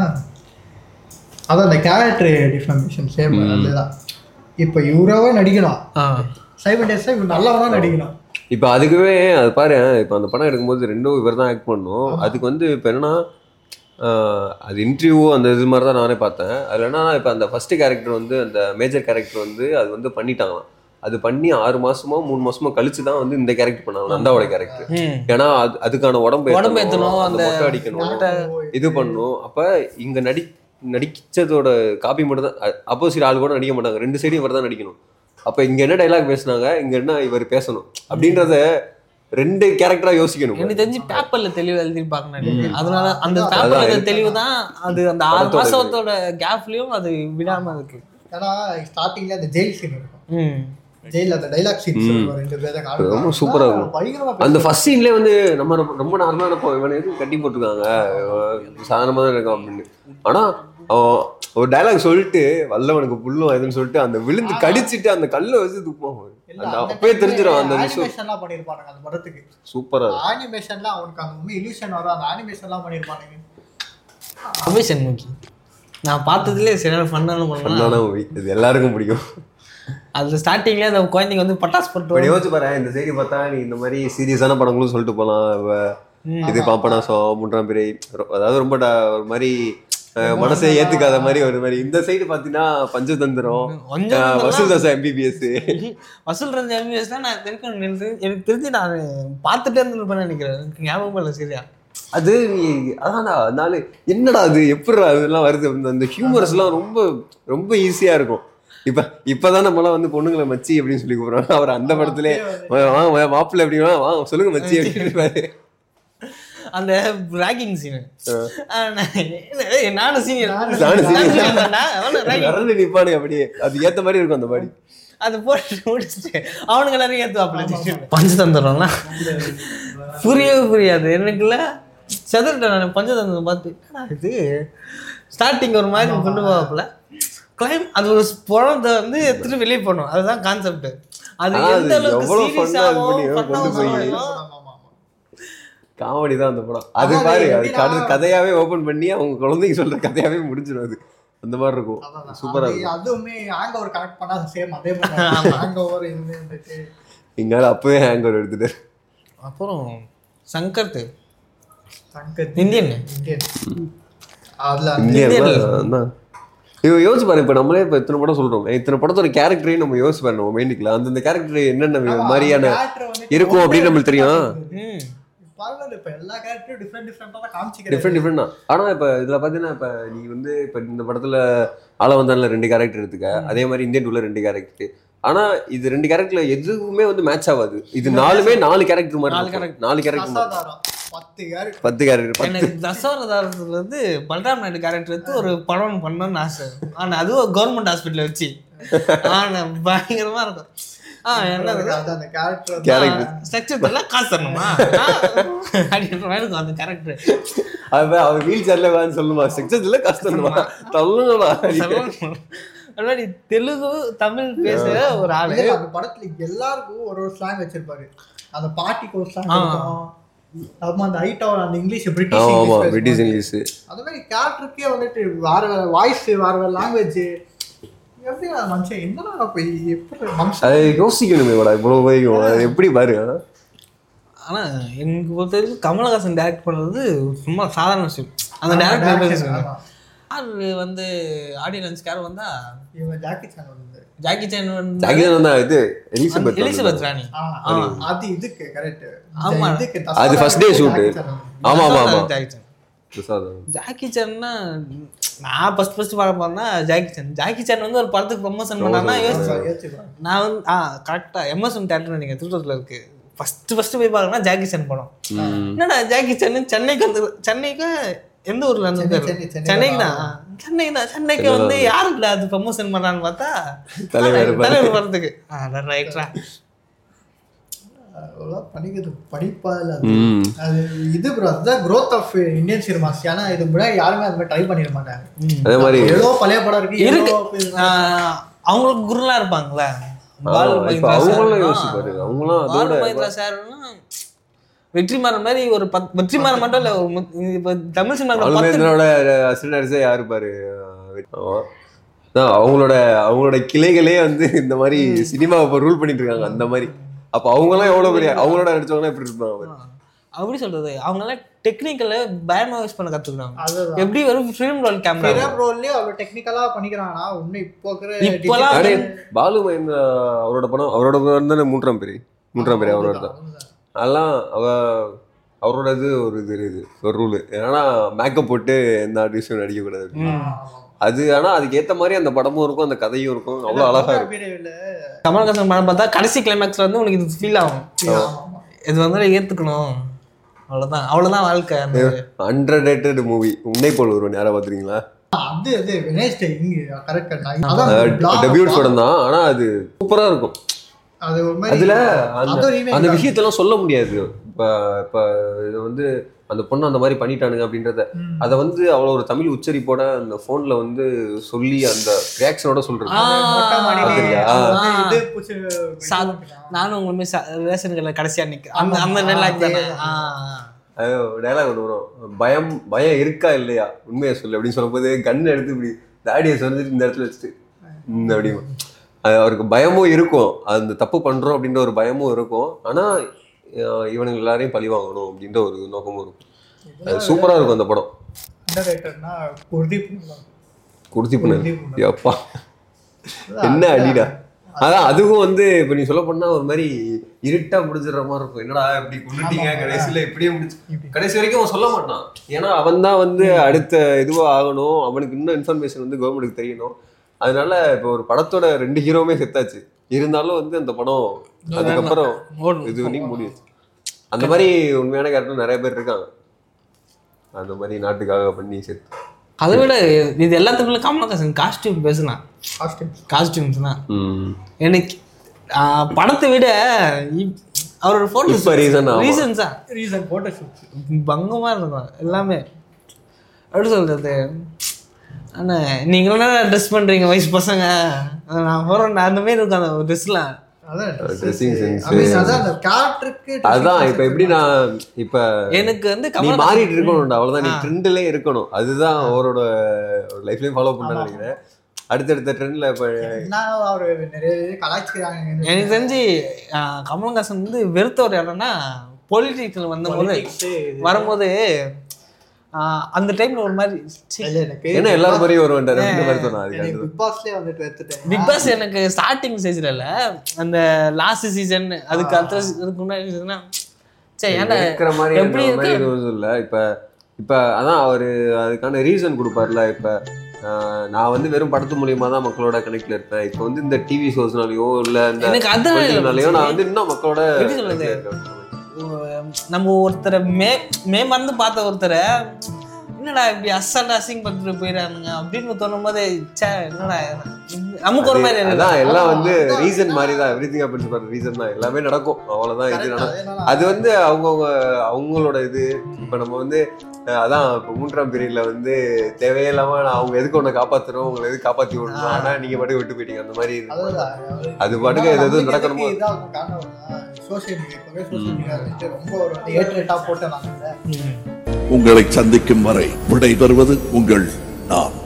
அதான் அந்த கேரக்டர் டிஃபர்மேஷன் சேம் அதுதான் இப்போ இவராவே நடிக்கணும் சைமண்டேஸா இவர் நல்லவனா நடிக்கணும் இப்போ அதுக்குவே அது பாரு இப்போ அந்த படம் எடுக்கும்போது ரெண்டும் இவர் தான் ஆக்ட் பண்ணும் அதுக்கு வந்து இப்போ என்னன்னா ஆஹ், அது இன்டர்வியூ அந்த இது மாதிரி தான் நானே பார்த்தேன் அதில் என்னன்னா இப்போ அந்த ஃபர்ஸ்ட் கேரக்டர் வந்து அந்த மேஜர் கேரக்டர் வந்து அது வந்து பண்ணிட்டாங்களாம் அது பண்ணி ஆறு மாசமோ மூணு மாசமோ கழிச்சு தான் வந்து இந்த கேரக்டர் பண்ணாங்க நந்தாவோட கேரக்டர் ஏன்னா அது அதுக்கான உடம்பு உடம்பு ஏத்தணும், அந்த அந்த மொட்டை அடிக்கணும் இது பண்ணும் அப்ப இங்க நடி நடிச்சதோட காப்பி மட்டும் தான் அப்போசிட் ஆள் கூட நடிக்க மாட்டாங்க ரெண்டு சைடும் இவர் தான் நடிக்கணும் அப்ப இங்க என்ன டைலாக் பேசுனாங்க இங்க என்ன இவர் பேசணும் அப்படின்றத ரெண்டு கேரக்டரா யோசிக்கணும் எனக்கு தெரிஞ்சு பேப்பர்ல தெளிவு எழுதிருப்பாங்க நினைக்கிறேன் அதனால அந்த அதான், பேப்பர்ல அதான் இருக்க தெளிவு தான் அது அந்த ஆறு படத்தோட மாசத்தோட கேப்லயும் அது விடாம இருக்கு ஏன்னா ஸ்டார்டிங்ல அந்த ஜெயில் சீன் இருக்கும் ம் ஜெயில அந்த டைலாக் சீன்ஸ் ரெண்டு பேரும் ரொம்ப சூப்பரா இருக்கும். பயங்கரமா அந்த ஃபர்ஸ்ட் சீன்லேயே வந்து நம்ம ரொம்ப- ரொம்ப நார்மலாக இருப்போம் இவனை எதுவும் கட்டி போட்டிருக்காங்க சாதாரணமாக தான் இருக்கான் அப்படின்னு ஆனா அவன் ஒரு டயலாக் சொல்லிட்டு வல்லவனுக்கு புல்லும் எதுன்னு சொல்லிட்டு அந்த விழுந்து கடிச்சிட்டு அந்த கல்லை வச்சு துப்போம் அந்த அப்பயே தெரிஞ்சிடும் அந்த விஷயம் அனிமேஷன்லாம் பண்ணிருப்பானுங்க அந்த படத்துக்கு சூப்பரா இருக்கும் அனிமேஷன்ல அவனுக்கு அந்த உண்மை இல்யூஷன் வரும் அந்த அனிமேஷன்லாம் பண்ணிருப்பானுங்க அபய் சண்முகி நான் பார்த்ததுலேயே சரியான ஃபன்னான பண்ணலாம் ஃபன்னான மூவி இது எல்லாருக்கும் பிடிக்கும் அதுல ஸ்டார்டிங்லேயே அந்த குழந்தைங்க வந்து பட்டாசு இப்போ போட்டு யோசிச்சு பாரு இந்த செய்தி பார்த்தா நீ இந்த மாதிரி சீரியஸான படங்களும் சொல்லிட்டு போகலாம் இவ- இது பாப்பனாசம் மூன்றாம் பிறை ரொ- அதாவது ரொம்ப ட- ஒரு மாதிரி அஹ், மனசை ஏத்துக்காத மாதிரி ஒரு மாதிரி இந்த சைடு பாத்தீங்கன்னா பஞ்சதந்திரம் கொஞ்சம் அஹ், வசூல் தாசா எம்பிபிஎஸ் வசூல் ரஞ்ச எம்பிஎஸ் தான் நான் தெரிஞ்சு எனக்கு தெரிஞ்சு- எனக்கு தெரிஞ்சு நான் பார்த்துட்டே இருந்திருப்பேன்னு நினைக்கிறேன் எனக்கு ஞாபகம் இல்லை சரியா அது நீ- அதான்டா அதனால என்னடா அது எப்படிடா அதெல்லாம் வருது அந்த- அந்த ஹியூமர்ஸ் எல்லாம் ரொம்ப ரொம்ப ஈஸியா இருக்கும் இப்ப இப்பதான் நம்மளாம் வந்து பொண்ணுங்களை மச்சி அப்படின்னு சொல்லி கூப்பிடுறோம் அவர் அந்த படத்திலே வா மாப்பிள்ள அப்படின்னா வா சொல்லுங்க மச்சி அப்படின்னு அந்த ராகிங் சீனு நானும் சீனியர் நானும் senior. அது நடந்து நிப்பானு அப்படியே அது ஏத்த மாதிரி இருக்கும் அந்த பாடி போட்டு முடிச்சுட்டு அவனுங்க எல்லாரும் ஏற்றுவாப்பில் பஞ்சதந்திரம்னா புரியவே புரியாது எனக்குள்ள செதறிட்டேன் நான் பஞ்சதந்திரம் பார்த்து என்னடா இது ஸ்டார்டிங் ஒரு மாதிரி கொண்டு போவாப்புல கிளைம் அது ஒரு குழந்தை வந்து எடுத்துட்டு வெளியே போகணும் அதுதான் கான்செப்ட் அது ஆனா, எந்த அது அளவுக்கு எவ்வளவு fun ஆ இது பண்ணி சீரியஸாகவும் கொண்டு போய் ஆமா காமெடி தான் அந்த படம் அது ஆனா, பாரு அது அது எப்படின்னா- கதை- கதையாவே ஓபன் பண்ணி அவங்க குழந்தைங்க சொல்ற கதையாவே முடிஞ்சிடும் அது அந்த மாதிரி இருக்கும் அதான். சூப்பரா அது- இருக்கும் அதுவுமே ஹேங் ஓவர் கனெக்ட் பண்ணா சேம் அதே மாதிரி ஹேங் ஓவர் இதுவுமே வந்துட்டு எங்கால அப்பவே ஹேங் ஓவர் எடுத்துட்டு அப்புறம் சங்கர் சங்கர் இந்தியன் இந்தியன் அதுல இந்தியா இந்தியன்ல. இவ யோசிச்சு பாரு இப்ப நம்மளே இப்ப இத்தனை படம் சொல்றோம் இத்தனை படத்தோட கேரக்டரையும் நம்ம யோசிச்சு பாரு நம்ம மைண்டுக்குள்ள அந்தந்த கேரக்டர் என்னென்ன மாதிரியான இருக்கும் அப்படின்னு நம்மளுக்கு தெரியும். ம் பரவாயில்ல இப்ப எல்லா கேரக்டரும் டிஃப்ரெண்ட் டிஃப்ரெண்டா தான் காமிச்சிக்கிறேன் டிஃப்ரெண்ட் டிஃப்ரெண்ட் தான் ஆனா இப்ப இதுல பாத்தீங்கன்னா இப்ப நீ வந்து இப்ப இந்த படத்துல ஆள வந்தான்ல ரெண்டு கேரக்டர் எடுத்துக்க அதே மாதிரி இந்தியன் டூல ரெண்டு கேரக்டர் ஆனா இது ரெண்டு கேரக்டர்ல எதுவுமே வந்து மேட்ச் ஆகாது இது நாலுமே நாலு கேரக்டர் மாதிரி நாலு இருக்கும். நாலு கேரக்டர் அசாதாரம் பத்து கேரக்டர் பத்து கேரக்டர் பத்து எனக்கு தசவரதாரத்துல வந்து பல்ராம் நாயுடு கேரக்டர் எடுத்து ஒரு படம் பண்ணணும்னு ஆசை ஆனா அதுவும் கவர்மெண்ட் ஹாஸ்பிட்டல் வச்சு ஆனா பயங்கரமா இருக்கும் ஆ என்ன அது அந்த கேரக்டர் Character. ஸ்ட்ரக்சர் தெரியல காசு தரணுமா ஆ, அப்படின்ற மாதிரி இருக்கும் அந்த கேரக்டர் அவன் அவன் வீல் சேர்ல வேன்னு சொல்லுமா செக்ஷன்ல கஷ்டமா தள்ளுங்கடா முன்னாடி தெலுங்கு தமிழ் பேசுற ஒரு ஆளு இல்ல, அந்த படத்துல எல்லாருக்கும் ஒரு ஒரு ஸ்லாங் வச்சிருப்பாரு அந்த பாட்டிக்கு ஒரு ஸ்லாங் ஆ. இருக்கும் அப்புறமா அந்த ஹைட் அந்த இங்கிலீஷ் ஆமா பிரிட்டிஷ் ஆமா இங்கிலீஷ் பிரிட்டிஷ் பேசுவாரு. இங்கிலீஷ் அந்த மாதிரி கேரக்டருக்கே வந்துட்டு வேற வேற வாய்ஸ் வேற வேற லாங்குவேஜ் எப்படி அந்த மனுஷன் என்னடா போய் எப்படி மனுஷன் அதை யோசிக்கணுமே கூட இவ்வளவு வரைக்கும் அது எப்படி பாரு ஆ? ஆனா எனக்கு பொறுத்த வரைக்கும் கமலஹாசன் டைரக்ட் பண்றது சும்மா சாதாரண விஷயம் அந்த direction, டேரக்டர் ஆமா. அது வந்து ஆடியன்ஸ் யார் வந்தா இவன் ஜாக்கி சான் வந்து ஜாக்கி சான் வந்து ஜாக்கி தான் தான் இது எலிசபெத் எலிசபெத் ராணி ஆ, ஆ. அது இதுக்கு கரெக்ட் ஆமா. இதுக்கு அது first day shoot. ஆமா ஆமா ஆமா ஜாக்கி சான் பிரசாதம். ஜாக்கி சான்னா நான் ஃபர்ஸ்ட் ஃபர்ஸ்ட் பார்க்க போனா ஜாக்கி சான் ஜாக்கி சான் வந்து ஒரு படத்துக்கு ப்ரொமோஷன் பண்ணான்னா யோசிச்சு நான் வந்து ஆ கரெக்டாக எம்எஸ்எம் தேட்டர் நினைக்கிறேன் திருப்பூரில் இருக்கு ஃபர்ஸ்ட் ஃபர்ஸ்ட் போய் பார்க்கணும்னா ஜாக்கி சான் படம் ம். என்னடா ஜாக்கி சான் சென்னைக்கு வந்து சென்னைக்கு எந்த ஊர்ல இருந்து சென்னை, வந்தாரு? சென்னை, சென்னை சென்னைக்கு தான். தான் சென்னை தான் சென்னைக்கு வந்து யாருக்குல அது ப்ரமோஷன் பண்ணான்னு பார்த்தா தலைவர் ஆ, தலைவர் படத்துக்கு ஆ ரைட்ரா அதெல்லாம் படிக்கிறது படிப்பா இல்ல அது. ம். அது இது ப்ரோ அதுதான் growth ஆஃப் இந்தியன் சினிமாஸ் ஏன்னா இது முன்னாடி யாருமே அது மாதிரி ட்ரை பண்ணிட மாட்டாங்க அதே மாதிரி எவ்வளோ பழைய படம் இருக்கு இருக்கு எவ்வளோ ஆ, அவங்களுக்கு குருலாம் இருப்பாங்களே ஆ, பாலு இப்ப மகேந்திரா அவங்களும் சார் யோசிப்பாரு அவங்களும் அதோட பாலு மகேந்திரா சார்னா வெற்றிமாறன் மாதிரி ஒரு பத் வெற்றிமாறன் மட்டும் இல்ல ஒரு மு- இப்ப தமிழ் சினிமாவில் பத்து அலுமேந்திரோட அசிஸ்டன்ட் யாரு பாரு ஆமா. அதான் அவங்களோட அவங்களோட கிளைகளே வந்து இந்த மாதிரி சினிமாவை இப்போ ரூல் பண்ணிட்டு இருக்காங்க அந்த மாதிரி அப்ப அவங்கலாம் எவ்வளவு பெரிய அவங்களோட நடிச்சவங்க எப்படி இருப்பாங்க அப்படி சொல்றது அவங்க எல்லாம் டெக்னிக்கல பயமா யூஸ் பண்ண கத்துக்கிறாங்க அதுதான் எப்படி வரும் ஃபிலிம் ரோல் கேமரா பிற ரோல்லேயே அவ்வளோ டெக்னிக்கலா பண்ணிக்கிறானா இன்னும் இப்போ இருக்கிற இப்போலாம் அடே பாலு மகேந்திரா அவரோட படம் அவரோட படம் தானே மூன்றாம் பேரு மூன்றாம் பேரு அவரோட தான் அதெல்லாம் அவ அவரோட இது ஒரு இது இருக்குது ஒரு ரூலு ஏன்னா மேக்கப் போட்டு எந்த ஆர்டிஸ்டும் நடிக்கக்கூடாது அது ஆனா அதுக்கு ஏத்த மாதிரி அந்த படமும் இருக்கும் அந்த கதையும் இருக்கும் அவ்வளவு அழகா இருக்கும் கமல்ஹாசன் படம் பார்த்தா கடைசி கிளைமேக்ஸ்ல வந்து உனக்கு இது ஃபீல் ஆகும் இது வந்து ஏத்துக்கணும் அவ்வளவுதான் அவ்வளவுதான் வாழ்க்கை அந்த அண்டர் ரேட்டட் மூவி உன்னை போல் ஒருவன் யாரா பாத்துறீங்களா அது அது வெனஸ்டே இங்க கரெக்ட் அதான் டெபியூட் படம் தான் ஆனா அது சூப்பரா இருக்கும் அது ஒரு மாதிரி அதுல அந்த அதுவும் remake அந்த தான். விஷயத்தெல்லாம் சொல்ல முடியாது இப்ப இப்ப இது வந்து அந்த பொண்ணு அந்த மாதிரி பண்ணிட்டானுங்க அப்படின்றத ம். அதை வந்து அவ்வளோ ஒரு தமிழ் உச்சரிப்போட அந்த போன்ல வந்து சொல்லி அந்த ரியாக்ஷனோட சொல்றது ஆ, அது மொட்டை மாடியிலே அப்படியா? அது வந்து ஆ. இது பூச்சி சா- நானும் உங்களுமே ரேஷன் கடையில் கடைசியா நிக்க அந்த ஆமா, அந்த ஆமா, டைலாக் தானே அதே ஆ, டைலாக் ஒன்று வரும் பயம் பயம் இருக்கா இல்லையா உண்மையை சொல்லு அப்படின்னு சொல்லும்போது கன் எடுத்து இப்படி தாடியை சொல்லிட்டு இந்த இடத்துல வச்சுட்டு ம், அப்படி அது அவருக்கு பயமும் இருக்கும் அந்த தப்பு பண்றோம் அப்படின்ற ஒரு பயமும் இருக்கும் ஆனா அஹ், இவனுங்க எல்லாரையும் பழி வாங்கணும் அப்படின்ற ஒரு நோக்கமும் இருக்கும் அது சூப்பரா இருக்கும் அந்த படம் அண்டர்ரேட்டட்னா குர்தீப் குர்த்தி குர்தீப் பண்ணு அப்பா என்ன அடிடா அதான் அதுவும் வந்து இப்ப நீ சொல்ல போனா ஒரு மாதிரி இருட்டா முடிஞ்சிடுற மாதிரி இருக்கும் என்னடா இப்படி கொண்டுட்டீங்க ஆமா. கடைசியில இப்படியே முடிச்சு கடைசி வரைக்கும் அவன் சொல்ல மாட்டான் ஏன்னா அவன் தான் வந்து அடுத்த இதுவா ஆகணும் அவனுக்கு இன்னும் இன்ஃபர்மேஷன் வந்து கவர்மெண்ட்டுக்கு தெரியணும் அதனால இப்போ ஒரு படத்தோட ரெண்டு ஹீரோவுமே செத்தாச்சு இருந்தாலும் வந்து அந்த படம் அதுக்கப்புறம் ஓடும். இது பண்ணி முடியுது அந்த மாதிரி உண்மையான கேரக்டர் நிறைய பேர் இருக்காங்க அந்த மாதிரி நாட்டுக்காக பண்ணி செத்து அதை விட இது எல்லாத்துக்குள்ள கமலஹாசன் காஸ்டியூம் பேசுனா காஸ்டியூம் காஸ்டியூம்ஸ் தான் ம். எனக்கு ஆ, படத்தை விட இப்- அவரோட இப்ப reason போட்டோ ஆமா. ரீசன்ஸா ரீசன் போட்டோ ஷூட் பங்கமா இருக்கும் எல்லாமே எப்படி சொல்றது ஆனா நீங்களும் ட்ரெஸ் பண்றீங்க வயசு பசங்க ஆனா நான் போறேன் அந்த மாதிரி இருக்கும் அந்த ட்ரெஸ்லாம் அதான் Dressing sense. I mean, அதான் அந்த கேரக்டருக்கு அதான் இப்ப எப்படி நான் இப்ப எனக்கு வந்து நீ கமலஹாசன் மாறிட்டு இருக்கணும்டா அவ்வளவுதான் நீ ஆ. ட்ரெண்ட்லயே இருக்கணும் அதுதான் அவரோட லைஃப்லயும் ஃபாலோ பண்ண நினைக்கிறேன் அடுத்தடுத்த ட்ரெண்ட்ல இப்ப என்ன அவரு நிறைய இது கலாய்ச்சிக்கிறாங்க எனக்கு தெரிஞ்சு ஆ, கமலஹாசன் வந்து வெறுத்த ஒரு இடம்னா பொலிட்டிக்ஸ்ல வந்தபோது Politics இது. வரும்போது ஆ, அந்த டைம்ல ஒரு மாதிரி ச்சீ, இல்ல, எனக்கு ஏன்னா எல்லாரும் மாதிரியும் வருவேன் ரெண்டு பேர் சொன்னா எனக்கு அதுக்கு பிக் பாஸ்லயே வந்துட்டு எடுத்துட்டேன் பிக் பாஸ் எனக்கு ஸ்டார்டிங் ஸ்டேஜ்ல இல்ல அந்த லாஸ்ட் சீசன் அதுக்கு அடுத்த se- இதுக்கு முன்னாடி season-னா, சே ஏன்டா இருக்கிற மாதிரி எப்படி அந்த மாதிரி இருக்கு? எதுவும் இல்ல இப்ப இப்ப அதான் அவரு அதுக்கான ரீசன் கொடுப்பார்ல இப்ப ஆஹ், நான் வந்து வெறும் படத்து மூலியமா தான் மக்களோட கனெக்ட்ல இருப்பேன் இப்போ வந்து இந்த டிவி ஷோஸ்னாலயோ இல்ல இந்த எனக்கு அதான் political-னாலயோ நான் வந்து இன்னும் மக்களோட எப்படி சொல்றது? connect-ல இருக்கேன். நம்ம ஒருத்தரை மே மே மறந்து பார்த்த ஒருத்தரை என்னடா இப்படி அசால்ட் அசிங் பண்ணிட்டு போயிடானுங்க அப்படின்னு தோணும் போது ச்சே என்னடா இது- நமக்கு ஒரு மாதிரி இருக்கு. அதான் எல்லாம் வந்து அதான் ரீசன் மாதிரி தான் எவ்ரி திங் அப்படின்னு சொல்ற ரீசன் தான் எல்லாமே நடக்கும் அவ்வளவுதான் இது Correct, நடக்கும் அது என்னன்னா, அது வந்து அவங்கவுங்க அவங்களோட இது இப்ப நம்ம வந்து அஹ், அதான் இப்ப மூன்றாம் பீரியட்ல வந்து தேவையில்லாம நான் அவங்க எதுக்கு ஒண்ணு காப்பாத்துறோம் உங்களை எதுக்கு காப்பாத்தி விடணும் ஆ. ஆனா நீங்க பாட்டுக்கு விட்டு போயிட்டீங்க அந்த மாதிரி இது. அதுதான், அது- அது பாட்டுக்கு எது எது நம்மளுக்கு நடக்கணுமோ எதுக்கு இதாகும் காரணம் சோசியல் மீடியா இப்பவே சோசியல் மீடியா வந்துட்டு ரொம்ப ஒரு வந்து ஏற்றேட்டா போட்டு நாங்க ம். உங்களை சந்திக்கும் வரை விடை பெறுவது உங்கள் நான்